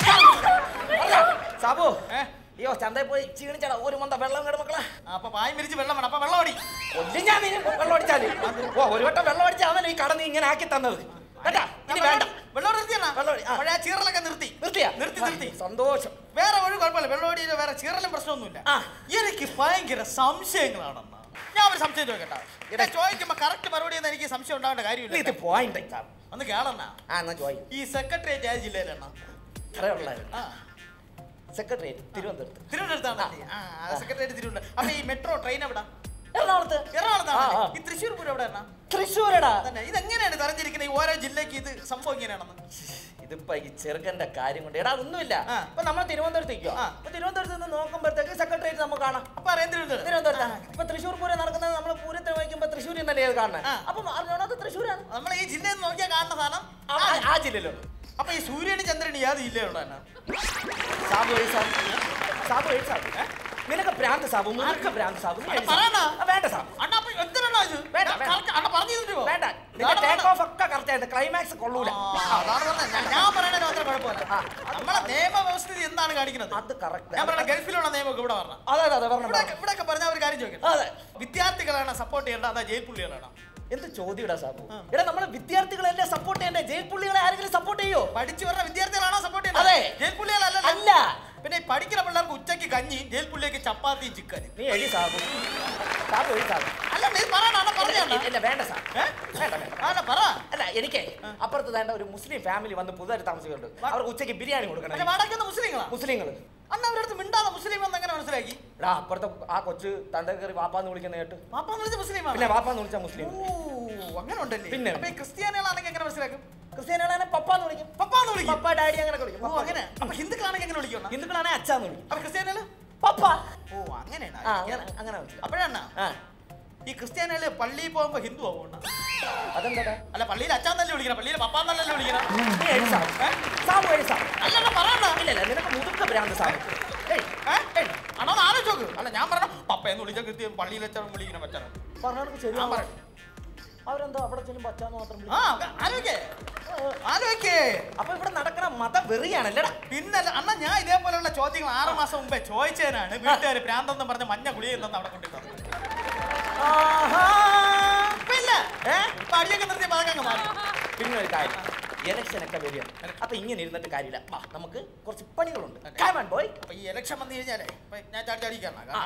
പറഞ്ഞോ. സാബു അയ്യോ ചന്തയിൽ പോയി ക്ഷീണിച്ചടാ ഒരു മന്ത വെള്ളം കേട് മക്കളെ അപ്പൊ പായം വിരിച്ച് വെള്ളം വേണം അപ്പൊ വെള്ളം അടി ഒന്നും ഞാൻ നീ വെള്ളം അടിച്ചാല് ഓ ഒരു വട്ടം വെള്ളം അടിച്ചാൽ ഈ കട നീ ഇങ്ങനെ ആക്കി തന്നത് കേട്ടാ ഇനി വേണ്ട വെള്ളം നിർത്തിയാണ് വെള്ളം അടി. ആ. പഴയ ചീറലൊക്കെ നിർത്തി നിർത്തിയാ നിർത്തി നിർത്തി സന്തോഷം വേറെ ഒരു കുഴപ്പമില്ല വെള്ളോടിയിൽ വേറെ ചീറലും പ്രശ്നമൊന്നുമില്ല എനിക്ക് ഭയങ്കര സംശയങ്ങളാണെന്ന് ഞാൻ ഒരു സംശയം ചോദിക്കട്ടെ ഇവിടെ ചോദിക്കുമ്പോ കറക്റ്റ് മറുപടി എന്ന് എനിക്ക് സംശയം ഉണ്ടാവേണ്ട നീ ഇത് കാര്യമില്ല പോയിന്റ് ഒന്ന് കേളണ്ണ ആ എന്നാ ചോയ് ഈ സെക്രട്ടേറിയറ്റ് ഏത് ജില്ലയിലാണ് അറിയുള്ളായിരുന്നു ആ സെക്രട്ടേറിയറ്റ് തിരുവനന്തപുരത്ത് തിരുവനന്തപുരത്താണ് ആ സെക്രട്ടേറിയറ്റ് തിരുവനന്തപുരം അപ്പൊ ഈ മെട്രോ ട്രെയിൻ എവിടെ എറണാകുളത്ത് എറണാകുളത്താണ് ആ, ആ. ഈ തൃശ്ശൂർ പൂരം എവിടെയാണ് തൃശ്ശൂരടാ തന്നെ ഇതെങ്ങനെയാണ് തരഞ്ഞിരിക്കുന്നത് ഈ ഓരോ ജില്ലക്ക് ഇത് സംഭവം ഇങ്ങനെയാണെന്ന് ഇതിപ്പോ ഈ ചെറുക്കന്റെ കാര്യം കൊണ്ട് എടാ ഒന്നുമില്ല ആ. ഇപ്പൊ നമ്മൾ തിരുവനന്തപുരത്തേക്കോ ആ. അപ്പൊ തിരുവനന്തപുരത്ത് നിന്ന് നോക്കുമ്പോഴത്തേക്ക് സെക്രട്ടേറിയറ്റ് നമുക്ക് കാണാം അപ്പൊ അറിയാൻ തിരുവനന്തപുരം തിരുവനന്തപുരത്ത് ഇപ്പൊ തൃശ്ശൂർ പൂരം നടക്കുന്നത് നമ്മൾ പൂരത്തിന് വഹിക്കുമ്പോ തൃശ്ശൂരിൽ നിന്നല്ലേ അത് കാണുന്നത് ആ. അപ്പൊ അറിഞ്ഞോണത് തൃശ്ശൂരാണ് നമ്മൾ ഈ ജില്ലയിൽ നിന്ന് നോക്കിയാൽ കാണുന്ന സാധനം ആ- ആ ജില്ലയിലോ അപ്പൊ ഈ സൂര്യനും ചന്ദ്രനും ഏത് ജില്ലയുള്ള സാബു എഴുതി സാബു സാബു എഴുതി സാബു നിനക്ക് ഭ്രാന്ത് സാബു നിനക്ക് ഭ്രാന്ത് സാബു നീ എഴുതി സാബു. പറയണ. ആ, വേണ്ട സാബു അണ്ണ അപ്പൊ എന്തിനാണ് ഇത് വേണ്ട, ഞാൻ വേണ്ട. കറക്റ്റ് അണ്ണ പറഞ്ഞു തരുമോ വേണ്ട നിന്റെ ടേക്ക് ഓഫ് ഒക്കെ കറക്റ്റ് ആയിട്ട് ക്ലൈമാക്സ് കൊള്ളൂല അതാണ് പറഞ്ഞത് ഞാൻ- ഞാൻ പറയണത് മാത്രം കുഴപ്പമില്ല നമ്മളെ നിയമവ്യവസ്ഥിതി എന്താണ് കാണിക്കുന്നത് അത് കറക്റ്റ് ഞാൻ പറഞ്ഞ ഗൾഫിലുള്ള നിയമമൊക്കെ ഇവിടെ പറഞ്ഞ അതെ അതെ അതെ പറഞ്ഞു ഇവിടെ ഇവിടെയൊക്കെ പറഞ്ഞ ഒരു കാര്യം ചോദിക്കട്ടെ അതെ വിദ്യാർത്ഥികളാണ് സപ്പോർട്ട് ചെയ്യേണ്ട അതാ ജയിൽ പുള്ളികളാണ് എന്ത് ചോദ്യടാ സാബു എടാ നമ്മളെ വിദ്യാർത്ഥികളെല്ലാം സപ്പോർട്ട് ചെയ്യണ്ടേ ജയിൽ പുള്ളികളെ ആരെങ്കിലും സപ്പോർട്ട് ചെയ്യോ പഠിച്ചു വരുന്ന വിദ്യാർത്ഥികളാണോ സപ്പോർട്ട് അതെ. ചെയ്യുന്നത് ജയിൽ പുള്ളികളല്ല അല്ല പിന്നെ ഈ പഠിക്കുന്ന പിള്ളേർക്ക് ഉച്ചയ്ക്ക് കഞ്ഞി ജയിൽ പുള്ളിക്ക് ചപ്പാത്തിയും ചിക്കനും നീ എഴുതി സാബു സാബു എഴുതി സാബു അല്ല നീ പറയണ പറഞ്ഞ ഇല്ല, ഇല്ല വേണ്ട സാർ വേണ്ട വേണ്ട അല്ല പറ അല്ല എനിക്ക് അപ്പുറത്ത് വേണ്ട ഒരു മുസ്ലിം ഫാമിലി വന്ന് പുതുതായിട്ട് താമസിക്കുന്നുണ്ട് അവർക്ക് ഉച്ചയ്ക്ക് ബിരിയാണി കൊടുക്കണം അല്ല വാടക്കുന്ന മുസ്ലിങ്ങളാ മുസ്ലിങ്ങൾ അന്ന് അവരടുത്ത് മിണ്ടാതെ മുസ്ലിം എന്ന് എങ്ങനെ മനസ്സിലാക്കി ദാ അപ്പുറത്തെ ആ കൊച്ച് തന്റെ കയറി വാപ്പാന്ന് വിളിക്കുന്ന കേട്ട് പാപ്പാന്ന് വിളിച്ച മുസ്ലിമാണ് പിന്നെ വാപ്പാന്ന് വിളിച്ച മുസ്ലിം ഓ അങ്ങനെ ഉണ്ടല്ലേ പിന്നെ? അപ്പൊ ഈ ക്രിസ്ത്യാനികളാണെങ്കിൽ എങ്ങനെ മനസ്സിലാക്കും ക്രിസ്ത്യാനികളാണ് പപ്പാന്ന് വിളിക്കും പപ്പാന്ന് വിളിക്കും പപ്പ ഡാഡി അങ്ങനെ വിളിക്കും ഓ അങ്ങനെ അപ്പൊ ഹിന്ദുക്കളാണെങ്കിൽ എങ്ങനെ വിളിക്കണം ഹിന്ദുക്കളാണെങ്കിൽ അച്ഛാന്ന് വിളിക്കും അപ്പൊ ക്രിസ്ത്യാനികള് പപ്പ ഓ അങ്ങനെയാണ് ആ അങ്ങനെ അങ്ങനെ വിളിക്കും അപ്പോഴാണ് ആ ഈ ക്രിസ്ത്യാനികള് പള്ളിയിൽ പോകുമ്പോ ഹിന്ദു ആവുന്നുണ്ട് അതെന്താ അല്ല പള്ളിയിൽ അച്ഛാന്നല്ലേ വിളിക്കണം പള്ളിയിൽ പപ്പാന്നല്ലല്ലോ വിളിക്കണം നീ എഴുസാ സാബു എഴുസാ അല്ലല്ല പറയണ്ട ഇല്ല ഇല്ല നിനക്ക് മുതുക്ക ഭ്രാന്ത് സാബു ഏയ്, ഏ, ഏയ്, അണ്ണാ ഒന്ന് ആലോചിച്ച് നോക്ക് അല്ല ഞാൻ പറഞ്ഞ പപ്പയെന്ന് വിളിച്ച കൃത്യം പള്ളിയിൽ വെച്ചാൽ വിളിക്കണം പറ്റാണ് പറഞ്ഞവർക്ക് ശരി ഞാൻ പറയാം അവരെന്താ അവിടെ ചെല്ലുമ്പോ അച്ഛാന്ന് മാത്രം ആ വിളിക്കും ആലോചിക്കേ ആലോചിക്കേ അപ്പൊ ഇവിടെ നടക്കണ മത വെറിയാണല്ലേടാ പിന്നല്ല അണ്ണാ ഞാൻ ഇതേപോലെയുള്ള ചോദ്യങ്ങൾ ആറ് മാസം മുമ്പേ ചോദിച്ചതിനാണ് വീട്ടുകാർ പ്രാന്തെന്ന് പറഞ്ഞ മഞ്ഞ ഗുളിക എന്തെന്ന് അവിടെ കൊണ്ടിട്ടത് ഇല്ല ഏ ഇപ്പൊ അടിയൊക്കെ നിർത്തി പതക്കങ്ങ് മാറി പിന്നെ ഒരു കാര്യം ഇലക്ഷൻ ഒക്കെ വരികയാണ് അപ്പൊ ഇങ്ങനെ ഇരുന്നിട്ട് കാര്യമില്ല വാ നമുക്ക് കുറച്ച് പണികളുണ്ട് കാമൺ ബോയ് അപ്പൊ ഈ ഇലക്ഷൻ വന്നു കഴിഞ്ഞാലേ ഇപ്പൊ ഞാൻ ചാടി അടിക്കാണ്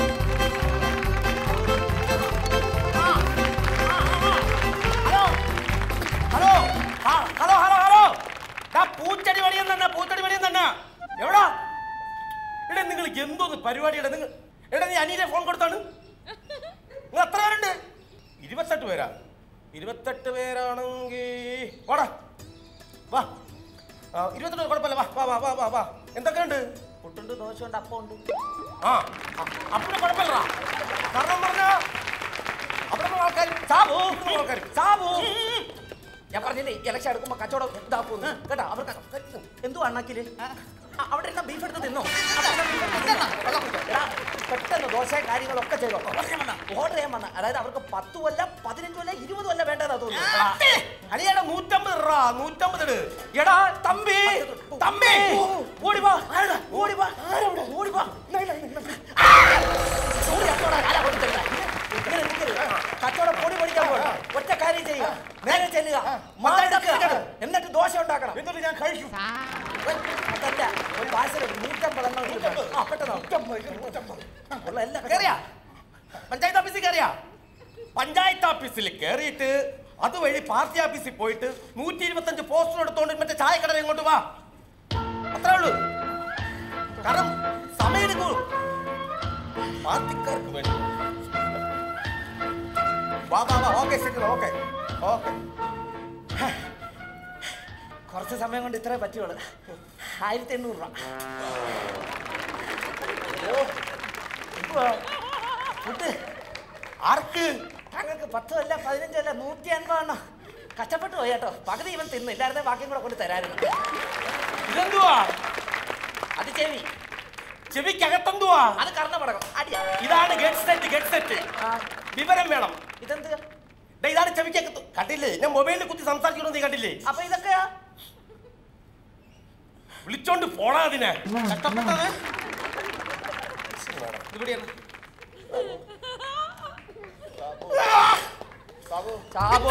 ഹലോ ഹലോ ആ, ഹലോ ഹലോ ഹലോ ദാ പൂച്ചടി പണിയും തന്നെ പൂച്ചടി പണിയും തന്നെ എവിടാ എടാ നിങ്ങൾ എന്തോന്ന് പരിപാടിയുടെ നിങ്ങൾ എടാ നീ അനിയനെ ഫോൺ കൊടുത്താണ് നിങ്ങൾ എത്ര പേരുണ്ട് ഇരുപത്തെട്ട് പേരാ ഇരുപത്തെട്ട് പേരാണെങ്കിൽ വാടാ വാ ആ, ഇരുപത്തെട്ട് പേര് കുഴപ്പമില്ല വാ വാ വാ വാ വാ വാ എന്തൊക്കെയുണ്ട് പുട്ടുണ്ട് ദോശയുണ്ട് അപ്പമുണ്ട് ആ ആ, അപ്പന് കുഴപ്പമില്ലടാ കാരണം പറഞ്ഞാ അവിടെ ആൾക്കാർ സാബു ആൾക്കാർ സാബു ഞാൻ പറഞ്ഞില്ലേ ഇലക്ഷൻ എടുക്കുമ്പോ കച്ചവടം ഇതാക്കുന്നു കേട്ടോ അവർക്ക് എന്തോ അണ്ണാക്കില് ആ, അവിടെ ഇരുന്ന ബീഫ് എടുത്ത് തിന്നോ അവിടെ ഇരുന്ന beef എടുത്ത് തിന്നോ? വെള്ളം കുടിച്ചോ? എടാ, പെട്ടെന്ന് ദോശ കാര്യങ്ങളൊക്കെ ചെയ്തോ ഓർഡർ ചെയ്യാൻ വന്ന അതായത് അവർക്ക് പത്ത് കൊല്ല പതിനഞ്ച് കൊല്ല ഇരുപത് കൊല്ല വേണ്ടതാ തോന്നുന്നു അലിയാടാ നൂറ്റമ്പത് ഇടാ നൂറ്റമ്പത് ഇട് എടാ തമ്പി തമ്പി ഓടി വാ ഓടി വാ ഓടി വാ ഓടി അത്തോടാ കാലാ കൊടുത്തില്ല ഇങ്ങനെ നിൽക്കരുത്. കച്ചവടം പൊടി പൊടിക്കാൻ പോകണം ഒറ്റ കാര്യം ചെയ്യുക നേരെ ചെല്ലുക മാതെടുക്കുക എന്നിട്ട് ദോശ ഉണ്ടാക്കണം എന്നിട്ട് ഞാൻ കഴിക്കും അതല്ല ഒരു പാഴ്സൽ നൂറ്റമ്പത് എണ്ണം എടുക്കണം. ആ പെട്ടെന്ന് ഉള്ള എല്ലാം കയറിയാ പഞ്ചായത്ത് ഓഫീസിൽ കയറിയാ പഞ്ചായത്ത് ഓഫീസിൽ കയറിയിട്ട് അതുവഴി പാർട്ടി ഓഫീസിൽ പോയിട്ട് നൂറ്റി ഇരുപത്തഞ്ച് പോസ്റ്റർ എടുത്തോണ്ട് മറ്റേ ചായക്കട ഇങ്ങോട്ട് വാ അത്രേ ഉള്ളൂ കാരണം സമയം എടുക്കൂ പാർട്ടിക്കാർക്ക് വേണ്ടി വാ വാ വാ ഓക്കെ ശരി ഓക്കെ ഓക്കെ കുറച്ച് സമയം കൊണ്ട് ഇത്രേ പറ്റുള്ളൂ ആയിരത്തി എണ്ണൂറ് രൂപ ഓ, എന്തുവാ? ഫുഡ് ആർക്ക് ഞങ്ങൾക്ക് പത്തുമല്ല പതിനഞ്ചല്ല നൂറ്റി അൻപതെണ്ണം കഷ്ടപ്പെട്ടു പോയി കേട്ടോ പകുതി ഇവൻ തിന്നു ഇല്ലായിരുന്നെ ബാക്കിയും കൂടെ കൊണ്ട് തരായിരുന്നു ഇതെന്തുവാ അത് ചെവി ചെവിക്കകത്തെന്തുവാ അത് കർണപടകം അടിയാ ഇതാണ് ഗെറ്റ് സെറ്റ് ഗെറ്റ് സെറ്റ് വിവരം വേണം ഇതെന്ത് ദേ, ഇതാണ് ചെവിക്കകത്ത് കണ്ടില്ലേ ഞാൻ മൊബൈലിൽ കുത്തി സംസാരിക്കണോ നീ കണ്ടില്ലേ അപ്പൊ ഇതൊക്കെയാ വിളിച്ചോണ്ട് പോണാ അതിനെ കഷ്ടപ്പെട്ടത് ഇവിടെയാണ് സാബു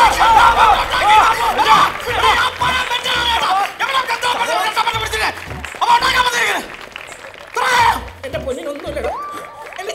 എന്റെ പൊന്നിനൊന്നുമില്ലടോ എന്റെ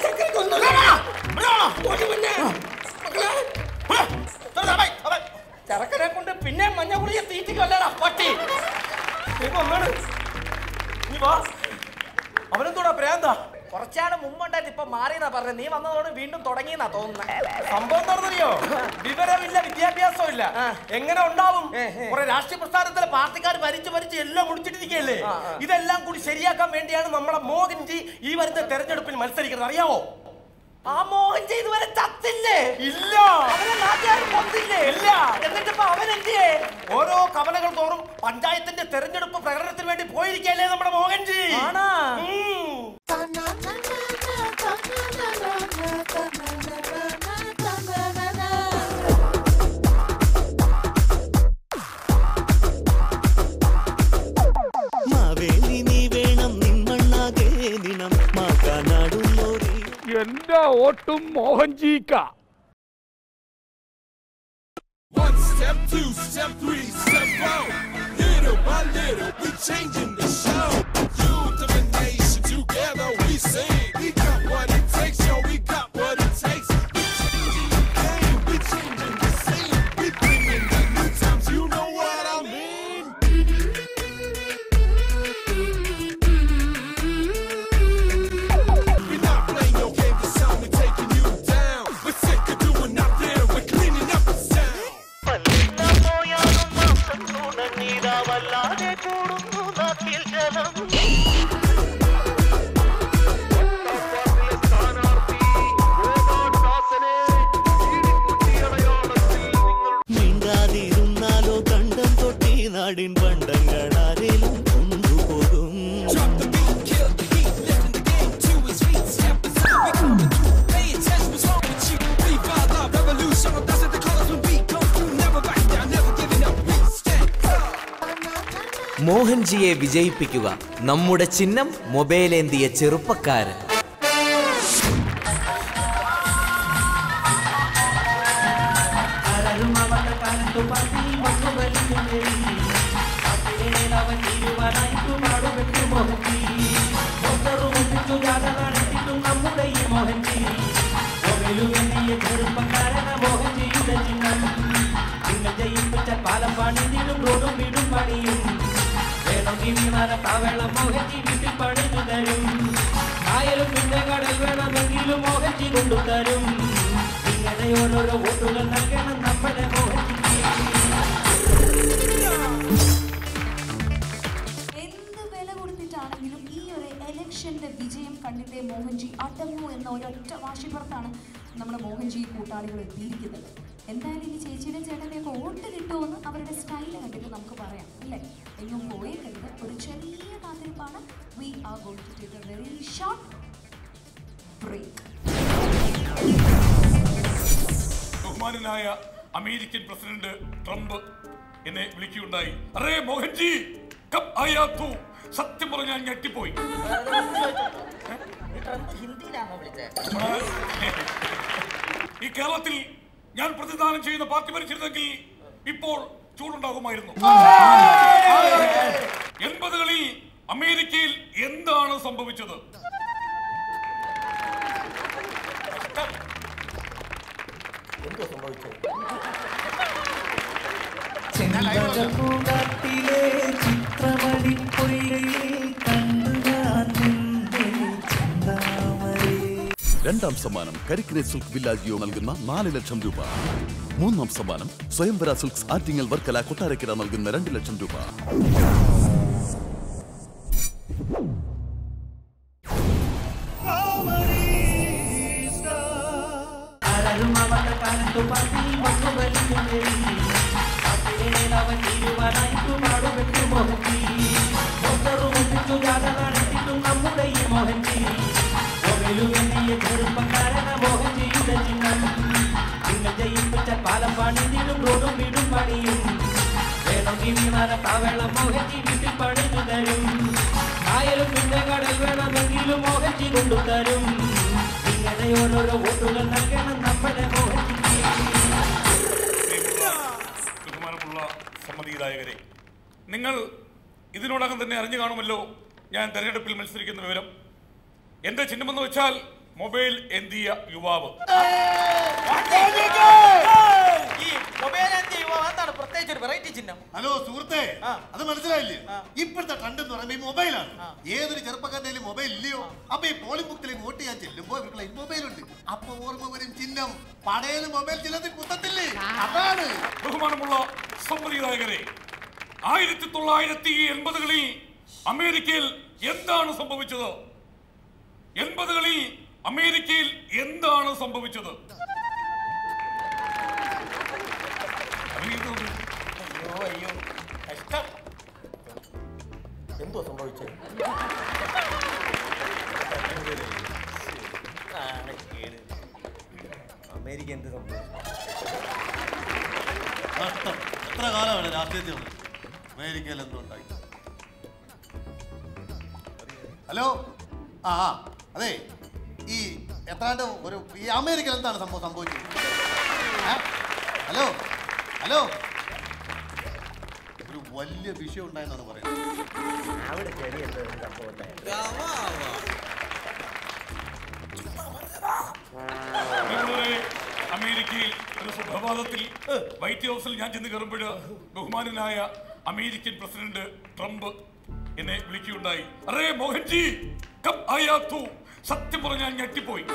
ചെറുക്കനെ കൊണ്ട് പിന്നെ മഞ്ഞ കുളിയെ തീറ്റിക്കല്ലടാ പട്ടി നീ വന്നാണ് നീ വാ അവനെന്തോടാ പ്രാന്താ കുറച്ചാണ് മുമ്പുണ്ടായിട്ട് ഇപ്പൊ മാറിയെന്നാ പറഞ്ഞത് നീ വന്നതോട് വീണ്ടും തുടങ്ങിയെന്നാ തോന്നുന്നത് സംഭവം നടന്നറിയോ വിവരമില്ല വിദ്യാഭ്യാസവും ഇല്ല എങ്ങനെ ഉണ്ടാവും കുറെ രാഷ്ട്രീയ പ്രസ്ഥാനത്തിലെ പാർട്ടിക്കാർ ഭരിച്ച് ഭരിച്ച് എല്ലാം മുടിച്ചിട്ടിരിക്കുകയല്ലേ ഇതെല്ലാം കൂടി ശരിയാക്കാൻ വേണ്ടിയാണ് നമ്മുടെ മോഹൻജി ഈ വരുന്ന തെരഞ്ഞെടുപ്പിൽ മത്സരിക്കുന്നത് അറിയാവോ ആ മോഹൻജി ഇതുവരെ ചത്തില്ലേ ഇല്ല അവനെ നാട്ടുകാർ കൊന്നില്ലേ ഇല്ല എന്നിട്ട് ഇപ്പൊ അവൻ എന്തിയേ ഓരോ കവലകൾ തോറും പഞ്ചായത്തിന്റെ തെരഞ്ഞെടുപ്പ് പ്രകടനത്തിന് വേണ്ടി പോയിരിക്കല്ലേ നമ്മുടെ മോഹൻജി ആണാ മാവേലി നീ വേണം നിമ്മണ്ണാകേ ദിനം മാക്കാനാടുന്നോരി എന്റെ വോട്ടും മോഹൻജിക്ക One step, two step, three step, four. Little by little, we changing the show. Youth of a nation, together we sing. We got what it takes, yo, we got what it takes. We changing the game, we changing the scene. We bringing the new times, you know what I mean. We മോഹൻജിയെ വിജയിപ്പിക്കുക നമ്മുടെ ചിഹ്നം മൊബൈലേന്തിയ ചെറുപ്പക്കാരൻ അലരും അവന്റെ കാലത്തു പത്തി വന്നു വലിക്കുന്നേരി അവൻ തീരുമാനായിട്ടു പാടുപെട്ടു മോഹൻജി ഒത്തറും ഒന്നിച്ചു ജാഥ നടത്തിയിട്ടും നമ്മുടെ ഈ മോഹൻജി ഒകലുമെന്നിയ ചെറുപ്പക്കാരന മോഹൻജിയുടെ ചിഹ്നം നിങ്ങൾ ജയിപ്പിച്ച പാലം പണിതിടും റോഡും വീടും പണിയും വേണമെങ്കിൽ വിമാന താവളം മോഹൻജി വീട്ടിൽ പണിതു തരും കായലും പിന്നെ കടൽ വേണമെങ്കിലും മോഹൻജി കൊണ്ടുതരും ഇങ്ങനെ ഓരോരോ വോട്ടുകൾ നൽകണം നമ്മുടെ മോഹൻജിക്ക് എന്ത് വില കൊടുത്തിട്ടാണെങ്കിലും ഈ ഒരു എലക്ഷന്റെ വിജയം കണ്ടിട്ടേ മോഹൻജി അടങ്ങൂ എന്ന ഒരൊറ്റ വാശിപ്പുറത്താണ് നമ്മുടെ മോഹൻജി കൂട്ടാളികൾ എത്തിയിരിക്കുന്നത് എന്തായാലും ഈ ചേച്ചിയുടെ ചേട്ടൻ്റെ ഒക്കെ വോട്ട് കിട്ടുമെന്ന് അവരുടെ സ്റ്റൈല് കണ്ടിട്ട് നമുക്ക് പറയാം അല്ലേ എങ്ങും പോയേക്കരുത് ഒരു ചെറിയ കാത്തിരിപ്പാണ് we are going to take a very short break ബഹുമാനനായ അമേരിക്കൻ പ്രസിഡന്റ് ട്രംപ് എന്നെ വിളിക്കുകയുണ്ടായി അറേ മോഹൻജി കബ് ആയാ തൂ സത്യം പറഞ്ഞാൽ ഞെട്ടിപ്പോയി ഹിന്ദിയിലാണോ വിളിച്ചത് ഈ കേരളത്തിൽ ഞാൻ പ്രതിദാനം ചെയ്യുന്ന പാർട്ടി ഭരിച്ചിരുന്നെങ്കിൽ ഇപ്പോൾ ചൂടുണ്ടാകുമായിരുന്നു എൺപതുകളിൽ അമേരിക്കയിൽ എന്താണ് സംഭവിച്ചത് എന്തോ സംഭവിച്ചത് ചെമ്പകപ്പൂങ്കാട്ടിലെ ചിത്രമണി പൊയ്കയിൽ കണ്ടു ഞാൻ നിന്റെ ചിന്താമരേ രണ്ടാം സമ്മാനം കരിക്കിനെ സിൽക്ക് വില്ലാജിയോ നൽകുന്ന നാല് ലക്ഷം രൂപ മൂന്നാം സമ്മാനം സ്വയംവര സിൽക്സ് ആറ്റിങ്ങൽ വർക്കല കൊട്ടാരക്കര നൽകുന്ന രണ്ട് ലക്ഷം രൂപ അലരും അവന്റെ കാലത്തു പത്തി വന്നു വലിക്കുന്നേരി അവൻ തീരുമാനായിട്ടു പാടുപെട്ടു മോഹൻജി ഒത്തറും ഒന്നിച്ചു ജാഥ നടത്തിയിട്ടും നമ്മുടെ ഈ മോഹൻജി ഒകലുമെന്നിയ ചെറുപ്പക്കാരന മോഹൻജിയുടെ ചിഹ്നം നിങ്ങൾ ജയിപ്പിച്ച പാലം പണിതിടും റോഡും വീടും പണിയും വേണമെങ്കിൽ വിമാന താവളം മോഹൻജി വീട്ടിൽ പണിതു തരും കായലും പിന്നെ കടൽ വേണമെങ്കിലും മോഹൻജി കൊണ്ടുതരും ഇങ്ങനെ ഓരോരോ വോട്ടുകൾ നൽകണം നമ്മുടെ മോഹൻജിക്ക് ബഹുമാനമുള്ള സമ്മതിദായകരെ നിങ്ങൾ ഇതിനോടകം തന്നെ അറിഞ്ഞു കാണുമല്ലോ ഞാൻ തെരഞ്ഞെടുപ്പിൽ മത്സരിക്കുന്ന വിവരം എന്റെ ചിഹ്നമെന്ന് വെച്ചാൽ മൊബൈൽ എന്തിയ യുവാവ് ഈ മൊബൈൽ എന്ത് ചെയ്യുമോ എന്താണ് പ്രത്യേകിച്ച് ഒരു വെറൈറ്റി ചിഹ്നം ഹലോ സുഹൃത്തെ അത് മനസ്സിലായില്ലേ ഇപ്പോഴത്തെ ട്രെൻഡ് എന്ന് പറയുമ്പോൾ ഈ മൊബൈലാണ് ഏതൊരു ചെറുപ്പക്കാരൻ്റെ മൊബൈൽ ഇല്ലയോ അപ്പൊ ഈ പോളിംഗ് ബുക്കിലേക്ക് വോട്ട് ചെയ്യാൻ ചെല്ലുമ്പോ ഇവർക്കുള്ള മൊബൈൽ ഉണ്ട് അപ്പൊ ഓർമ്മ വരും ചിഹ്നം പടയിൽ മൊബൈൽ ചിഹ്നത്തിൽ കുത്തത്തില്ലേ അതാണ് ബഹുമാനമുള്ള സമ്മതിദായകരെ ആയിരത്തി തൊള്ളായിരത്തി എൺപതുകളിൽ അമേരിക്കയിൽ എന്താണ് സംഭവിച്ചത് എൺപതുകളിൽ അമേരിക്കയിൽ എന്താണ് സംഭവിച്ചത് അയ്യോ അയ്യോ കഷ്ടം എന്തോ സംഭവിച്ചത് നാണക്കേട്. അമേരിക്ക എന്ത് സംഭവിച്ചു നഷ്ടം എത്ര കാലമാണ് രാഷ്ട്രീയത്തിൽ ഉള്ളത്? അമേരിക്കയിൽ എന്തുണ്ടായി ഹലോ ആ ആ അതെ ഈ എത്രാണ്ട് ഒരു ഈ അമേരിക്കയിൽ എന്താണ് സംഭവം സംഭവിച്ചത് ഏ? ഹലോ ഹലോ ഒരു വലിയ വിഷയം ഉണ്ടായെന്നാണ് പറയുന്നത് അവിടെ ചെറിയ എന്തോ ഒരു സംഭവം ഉണ്ടായി. നിങ്ങളുടെ അമേരിക്കയിൽ ഒരു സുപ്രഭാതത്തിൽ വൈറ്റ് ഹൗസിൽ ഞാൻ ചെന്ന് കയറുമ്പോൾ ബഹുമാനനായ അമേരിക്കൻ പ്രസിഡന്റ് ട്രംപ് എന്നെ വിളിക്കുകയുണ്ടായി അറേ മോഹൻജി കബ് ആയാ തൂ സത്യം പറഞ്ഞാൽ ഞെട്ടിപ്പോയി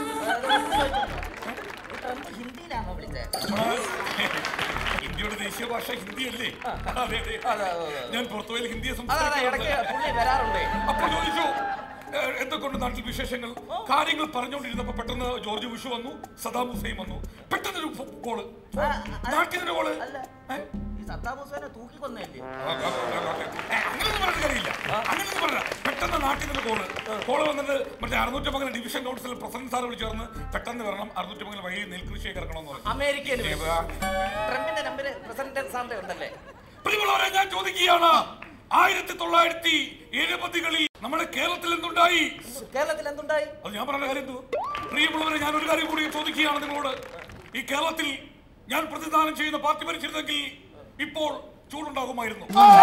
ഹിന്ദിയിലാണോ വിളിച്ചത് ഇന്ത്യയുടെ ദേശീയ ഭാഷ ഹിന്ദിയല്ലേ അതെ അതെ ഞാൻ പുറത്തുപോയാൽ ഹിന്ദിയെ അതെ, അതെ, ഇടയ്ക്ക് പുള്ളി വരാറുണ്ട്. അപ്പൊ ചോദിച്ചു "ഏ, എന്തൊക്കെയുണ്ട് നാട്ടിൽ വിശേഷങ്ങൾ കാര്യങ്ങൾ പറഞ്ഞുകൊണ്ടിരുന്നപ്പോ പെട്ടെന്ന് ജോർജ് വിഷു വന്നു സദാം ഹുസൈൻ വന്നു പെട്ടെന്നൊരു ഫോ- കോള് നാട്ടിന്റെ കോള് ഈ സദ്ദാം ഹുസൈനെ തൂക്കിക്കൊന്നല്ലേ അങ്ങനെയൊന്നും പറഞ്ഞിട്ട് കാര്യമില്ല അങ്ങനെയൊന്നും പറഞ്ഞ പെട്ടെന്ന് നാട്ടിൽ നിന്ന് കോള് കോള് വന്നിട്ട് മറ്റേ അറുന്നൂറ്റമംഗലം ഡിവിഷൻ കൗൺസിൽ പ്രസിഡന്റ് സാറ് വിളിച്ചു ചേർന്ന് പെട്ടെന്ന് വരണം അറുന്നൂറ്റമംഗലം വഴി നെൽകൃഷിയൊക്കെ ഇറക്കണമെന്ന് പറഞ്ഞു അമേരിക്കയിൽ ഏ, ആ, ട്രംപിന്റെ നമ്പര് പ്രസിഡന്റ് സാറിന്റെ ഉണ്ടല്ലേ പ്രിയമുള്ളവരെ ഞാൻ ചോദിക്കുകയാണ് ആയിരത്തി തൊള്ളായിരത്തി എഴുപതുകളിൽ നമ്മുടെ കേരളത്തിൽ എന്തുണ്ടായി കേരളത്തിൽ എന്തുണ്ടായി അത് ഞാൻ പറഞ്ഞ കാര്യം എന്തോ പ്രിയമുള്ളവരെ ഞാൻ ഒരു കാര്യം കൂടി ചോദിക്കുകയാണ് നിങ്ങളോട് ഈ കേരളത്തിൽ ഞാൻ പ്രതിദാനം ചെയ്യുന്ന പാർട്ടി ഭരിച്ചിരുന്നെങ്കിൽ ഇപ്പോൾ ചൂടുണ്ടാകുമായിരുന്നു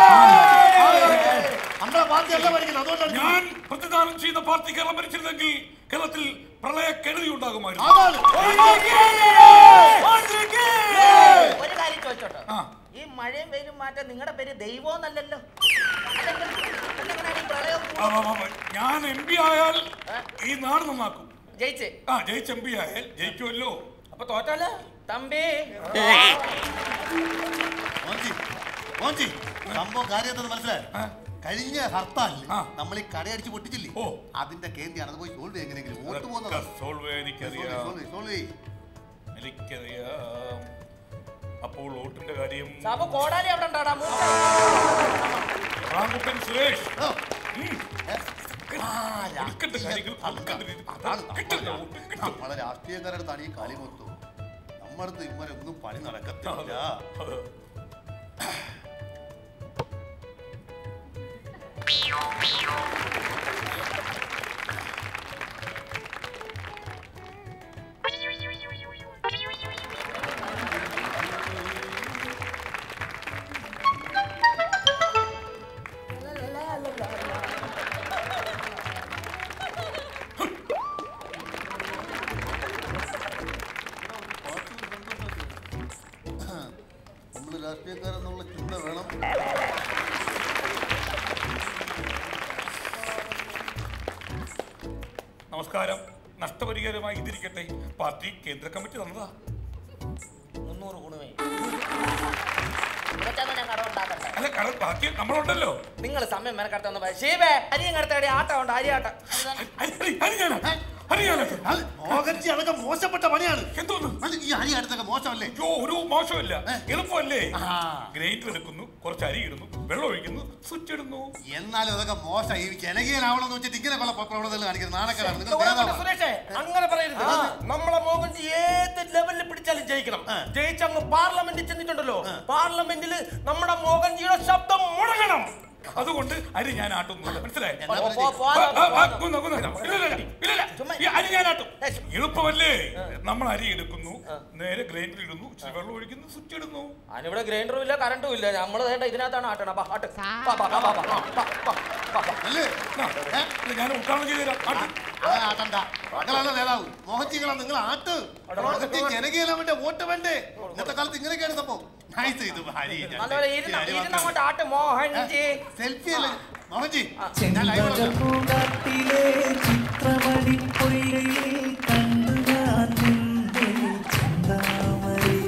നമ്മളെ പാർട്ടി അല്ല ഭരിക്കുന്നത് അതുകൊണ്ടാണ് ഞാൻ പ്രതിദാനം ചെയ്യുന്ന പാർട്ടി കേരളം ഭരിച്ചിരുന്നെങ്കിൽ കേരളത്തിൽ പ്രളയ കെടുതി ഉണ്ടാകുമായിരുന്നു ഒരു കാര്യം ചോദിച്ചോട്ടോ ഈ മഴയും വെയിലും മാറ്റാൻ നിങ്ങളുടെ പേര് ദൈവമെന്നല്ലല്ലോ ആ, ആ, ആ, ഞാൻ എം പി ആയാൽ ഈ നാട് നന്നാക്കും ജയിച്ചേ ആ ജയിച്ച് എം പി ആയാൽ ജയിക്കുമല്ലോ അപ്പൊ തോറ്റാലോ തമ്പി മോൻജി, മോൻജി, സംഭവം കാര്യം എന്താന്ന് മനസ്സിലായോ കഴിഞ്ഞ ഹർത്താലിൽ നമ്മൾ ഈ കടയടിച്ച് പൊട്ടിച്ചില്ലേ അതിന്റെ കേന്ദ്രമാണ് അത് പോയി സോൾവ് എങ്ങനെയെങ്കിലും വോട്ട് പോകുന്നത് സോൾവ് എനിക്കറിയാം സോൾവ് ചെയ്യ് എനിക്കറിയാം അപ്പോൾ വോട്ടിന്റെ കാര്യം സാബു കോടാലി അവിടെ ഉണ്ടാടാ റാംകുട്ടൻ സുരേഷ് കൊടുക്കേണ്ട കാര്യങ്ങൾ നമ്മളെ രാഷ്ട്രീയക്കാരുടെ അടുത്താണ് ഈ കളി മൊത്തം നമ്മടത്ത് ഇവരൊന്നും പണി നടക്കത്തില്ല നമ്മൾ രാഷ്ട്രീയക്കാരെന്നുള്ള ചിന്ത വേണം നമസ്കാരം നഷ്ടപരിഹാരമായി ഇതിരിക്കട്ടെ പാർട്ടി കേന്ദ്ര കമ്മിറ്റി തന്നതാ മുന്നൂറ് ഗുണമേ ഇവിടെ ചെന്ന് ഞാൻ കട ഉണ്ടാക്കട്ടെ അല്ല കട ബാക്കി നമ്മളുണ്ടല്ലോ നിങ്ങൾ സമയം മെനക്കെടുത്തൊന്ന് ഷീബേ അരിയും കടത്തടി ആട്ടം ഉണ്ട് അരിയാട്ടം മോഹൻജി അതൊക്കെ മോശപ്പെട്ട പണിയാണ് എന്തോന്ന് ഈ അരി അടുത്തൊക്കെ മോശമല്ലേ അയ്യോ ഒരു മോശമല്ല എളുപ്പമല്ലേ ഗ്രൈൻഡർ എടുക്കുന്നു കുറച്ച് അരി ഇടുന്നു വെള്ളം ഒഴിക്കുന്നു സ്വിച്ച് ഇടുന്നു എന്നാലും അതൊക്കെ മോശം ഈ ജനകീയനാവണമെന്ന് വെച്ചിട്ട് ഇങ്ങനെ പല പ്രവണതകൾ കാണിക്കുന്നത് നാണക്കാരാണ് നിങ്ങൾ ഇവിടെ ഭേദമാ. സുരേഷേ അങ്ങനെ പറയരുത് നമ്മളെ മോഹൻജി ഏത് ലെവലിൽ പിടിച്ചാലും ജയിക്കണം ജയിച്ചങ്ങ് പാർലമെന്റിൽ ചെന്നിട്ടുണ്ടല്ലോ പാർലമെന്റിൽ നമ്മുടെ മോഹൻജിയുടെ ശബ്ദം മുടങ്ങണം അതുകൊണ്ട് അരി ഞാൻ ആട്ടുന്നില്ല മനസ്സിലായി പോ, പോ, പോ, അരി ഞാൻ ആട്ടും എളുപ്പമല്ലേ നമ്മൾ അരി എടുക്കുന്നു നേരെ ഗ്രൈൻഡർ ഇടുന്നു ഇച്ചിരി വെള്ളം ഒഴിക്കുന്നു സ്വിച്ച് ഇടുന്നു അതിനിവിടെ ഗ്രൈൻഡറും ഇല്ല കറണ്ടും ഇല്ല നമ്മൾ വേണ്ട ഇതിനകത്താണ് ആട്ടണം ബാ, ആട്ട്. ബാ, ബാ, ബാ, ബാ, ബാ, ബാ, ബാ, ബാ, ബാ, ബാ. ഞാൻ ഉദ്ഘാടനം ചെയ്തു തരാം ആട്ട്. ആ, ആട്ടണ്ട. നിങ്ങളാണ് നേതാവ് മോഹൻജികളാണ് നിങ്ങൾ ആട്ട് മോഹൻജി ജനകീയനാ വേണ്ടേ വോട്ട് വേണ്ടേ ഇന്നത്തെ കാലത്ത് ഇങ്ങനെയൊക്കെയാണ് സംഭവം നൈസ് ഇത് അരി ഞാൻ- നല്ലപോലെ ഇരുന്ന് ഇരുന്ന് അങ്ങോട്ട് ആട്ട് മോഹൻജി സെൽഫി അല്ലേ മോഹൻജി ഞാൻ ലൈവ് ഇടാം. ചെമ്പൂങ്കാട്ടിലെ ചിത്രമണി പൊയ്കയിൽ കണ്ടു ഞാൻ നിന്റെ ചിന്താമണി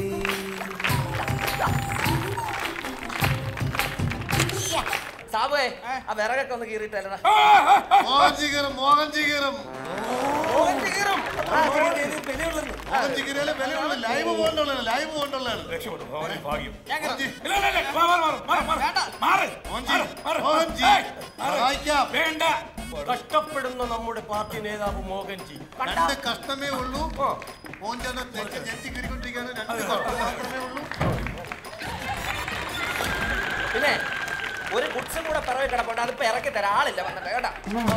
സാബുവേ ആ വിറകൊക്കെ ഒന്ന് കീറിയിട്ടല്ലടാ മോഹൻജി കീറും മോഹൻജി കീറും മോഹൻജി കീറും മോഹൻജി കീറിയാലേ വിലയുള്ളൂ ലൈവ് പോകണ്ടുള്ളതാണ് ലൈവ് പോകണ്ടുള്ളതാണ് രക്ഷപ്പെട്ടു ഭഗവാനെ ഭാഗ്യം ഞാൻ കീറാം. ഇല്ല, ഇല്ല, ഇല്ല. മാറ്, മാറ്, മാറ്, മാറ്, മാറ്. മാറ്. മോഹൻജി മാറ്. മോഹൻജി ഏയ്, മാറ്. സഹായിക്കാം വേണ്ട കഷ്ടപ്പെടുന്ന നമ്മുടെ പാർട്ടി നേതാവ് മോഹൻജി രണ്ട് കഷ്ടമേ ഉള്ളൂ മോഹൻജാനെ തെറ്റ് ഞെട്ടി കീറിക്കൊണ്ടിരിക്കുകയാണ് രണ്ട് കഷ്ടം മാത്രമേ ഉള്ളൂ പിന്നെ ഒരു ഗുഡ്സും കൂടെ പിറവി കിടപ്പുണ്ട് അതിപ്പോ ഇറക്കി തരാം ആളില്ല വന്നിട്ട് കേട്ടാ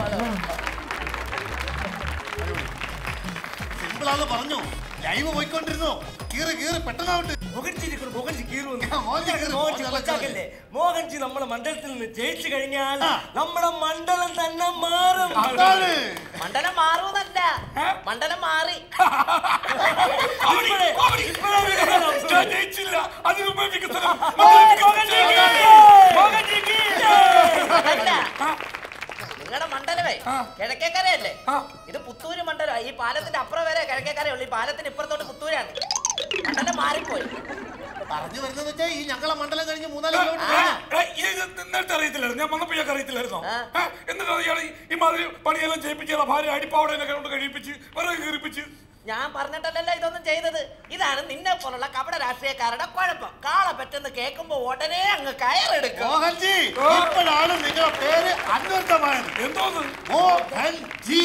സിമ്പിളാന്ന് പറഞ്ഞു ലൈവ് പോയിക്കൊണ്ടിരുന്നോ കീറി കീറി പെട്ടെന്നാവട്ടെ മോഹൻജി മോഹൻജി കീറുന്നു മോഹൻജി കീറും. മോഹൻജി കൊച്ചാക്കല്ലേ മോഹൻജി നമ്മുടെ മണ്ഡലത്തിൽ നിന്ന് ജയിച്ചു കഴിഞ്ഞാൽ നമ്മുടെ മണ്ഡലം തന്നെ മാറും മണ്ഡലം മാറുന്നല്ല മണ്ഡലം മാറി ഞാൻ ജയിച്ചില്ല അതിന് മുമ്പേ വികസനം നിങ്ങളുടെ മണ്ഡലമേ കിഴക്കേക്കരയല്ലേ ഇത് പുത്തൂര് മണ്ഡലം ഈ പാലത്തിന്റെ അപ്പുറം വരെ കിഴക്കേക്കരയുള്ളൂ ഈ പാലത്തിന് ഇപ്പുറത്തോട്ട് പുത്തൂരാണ് മണ്ഡലം മാറിപ്പോയി പറഞ്ഞു വരുന്നത് വെച്ചാൽ ഈ ഞങ്ങളെ മണ്ഡലം കഴിഞ്ഞ് മൂന്നാല് ആ, കിലോമീറ്റർ ഏ, ഇത് നേരത്തെ അറിയത്തില്ലായിരുന്നു ഞാൻ വന്നപ്പോ ഞാൻ അറിയത്തില്ലായിരുന്നോ ഏ, എന്നിട്ടാണ് ഇയാൾ ഈ മാതിരി പണിയെല്ലാം ചെയ്യിപ്പിച്ച് ഭാര്യ അടിപ്പാവടയിലൊക്കെ കൊണ്ട് കഴിപ്പിച്ച് വിറക് കീറിപ്പിച്ച് ഞാൻ പറഞ്ഞിട്ടല്ലല്ലോ ഇതൊന്നും ചെയ്തത് ഇതാണ് നിന്നെ പോലുള്ള കപട രാഷ്ട്രീയക്കാരുടെ കുഴപ്പം കാള പറ്റെന്ന് കേൾക്കുമ്പോ ഉടനെ അങ്ങ് കയറെടുക്കും മോഹൻജി ഇപ്പോഴാണ് നിങ്ങളുടെ പേര് അന്വർത്ഥമായത് എന്തോന്ന് മോഹൻജി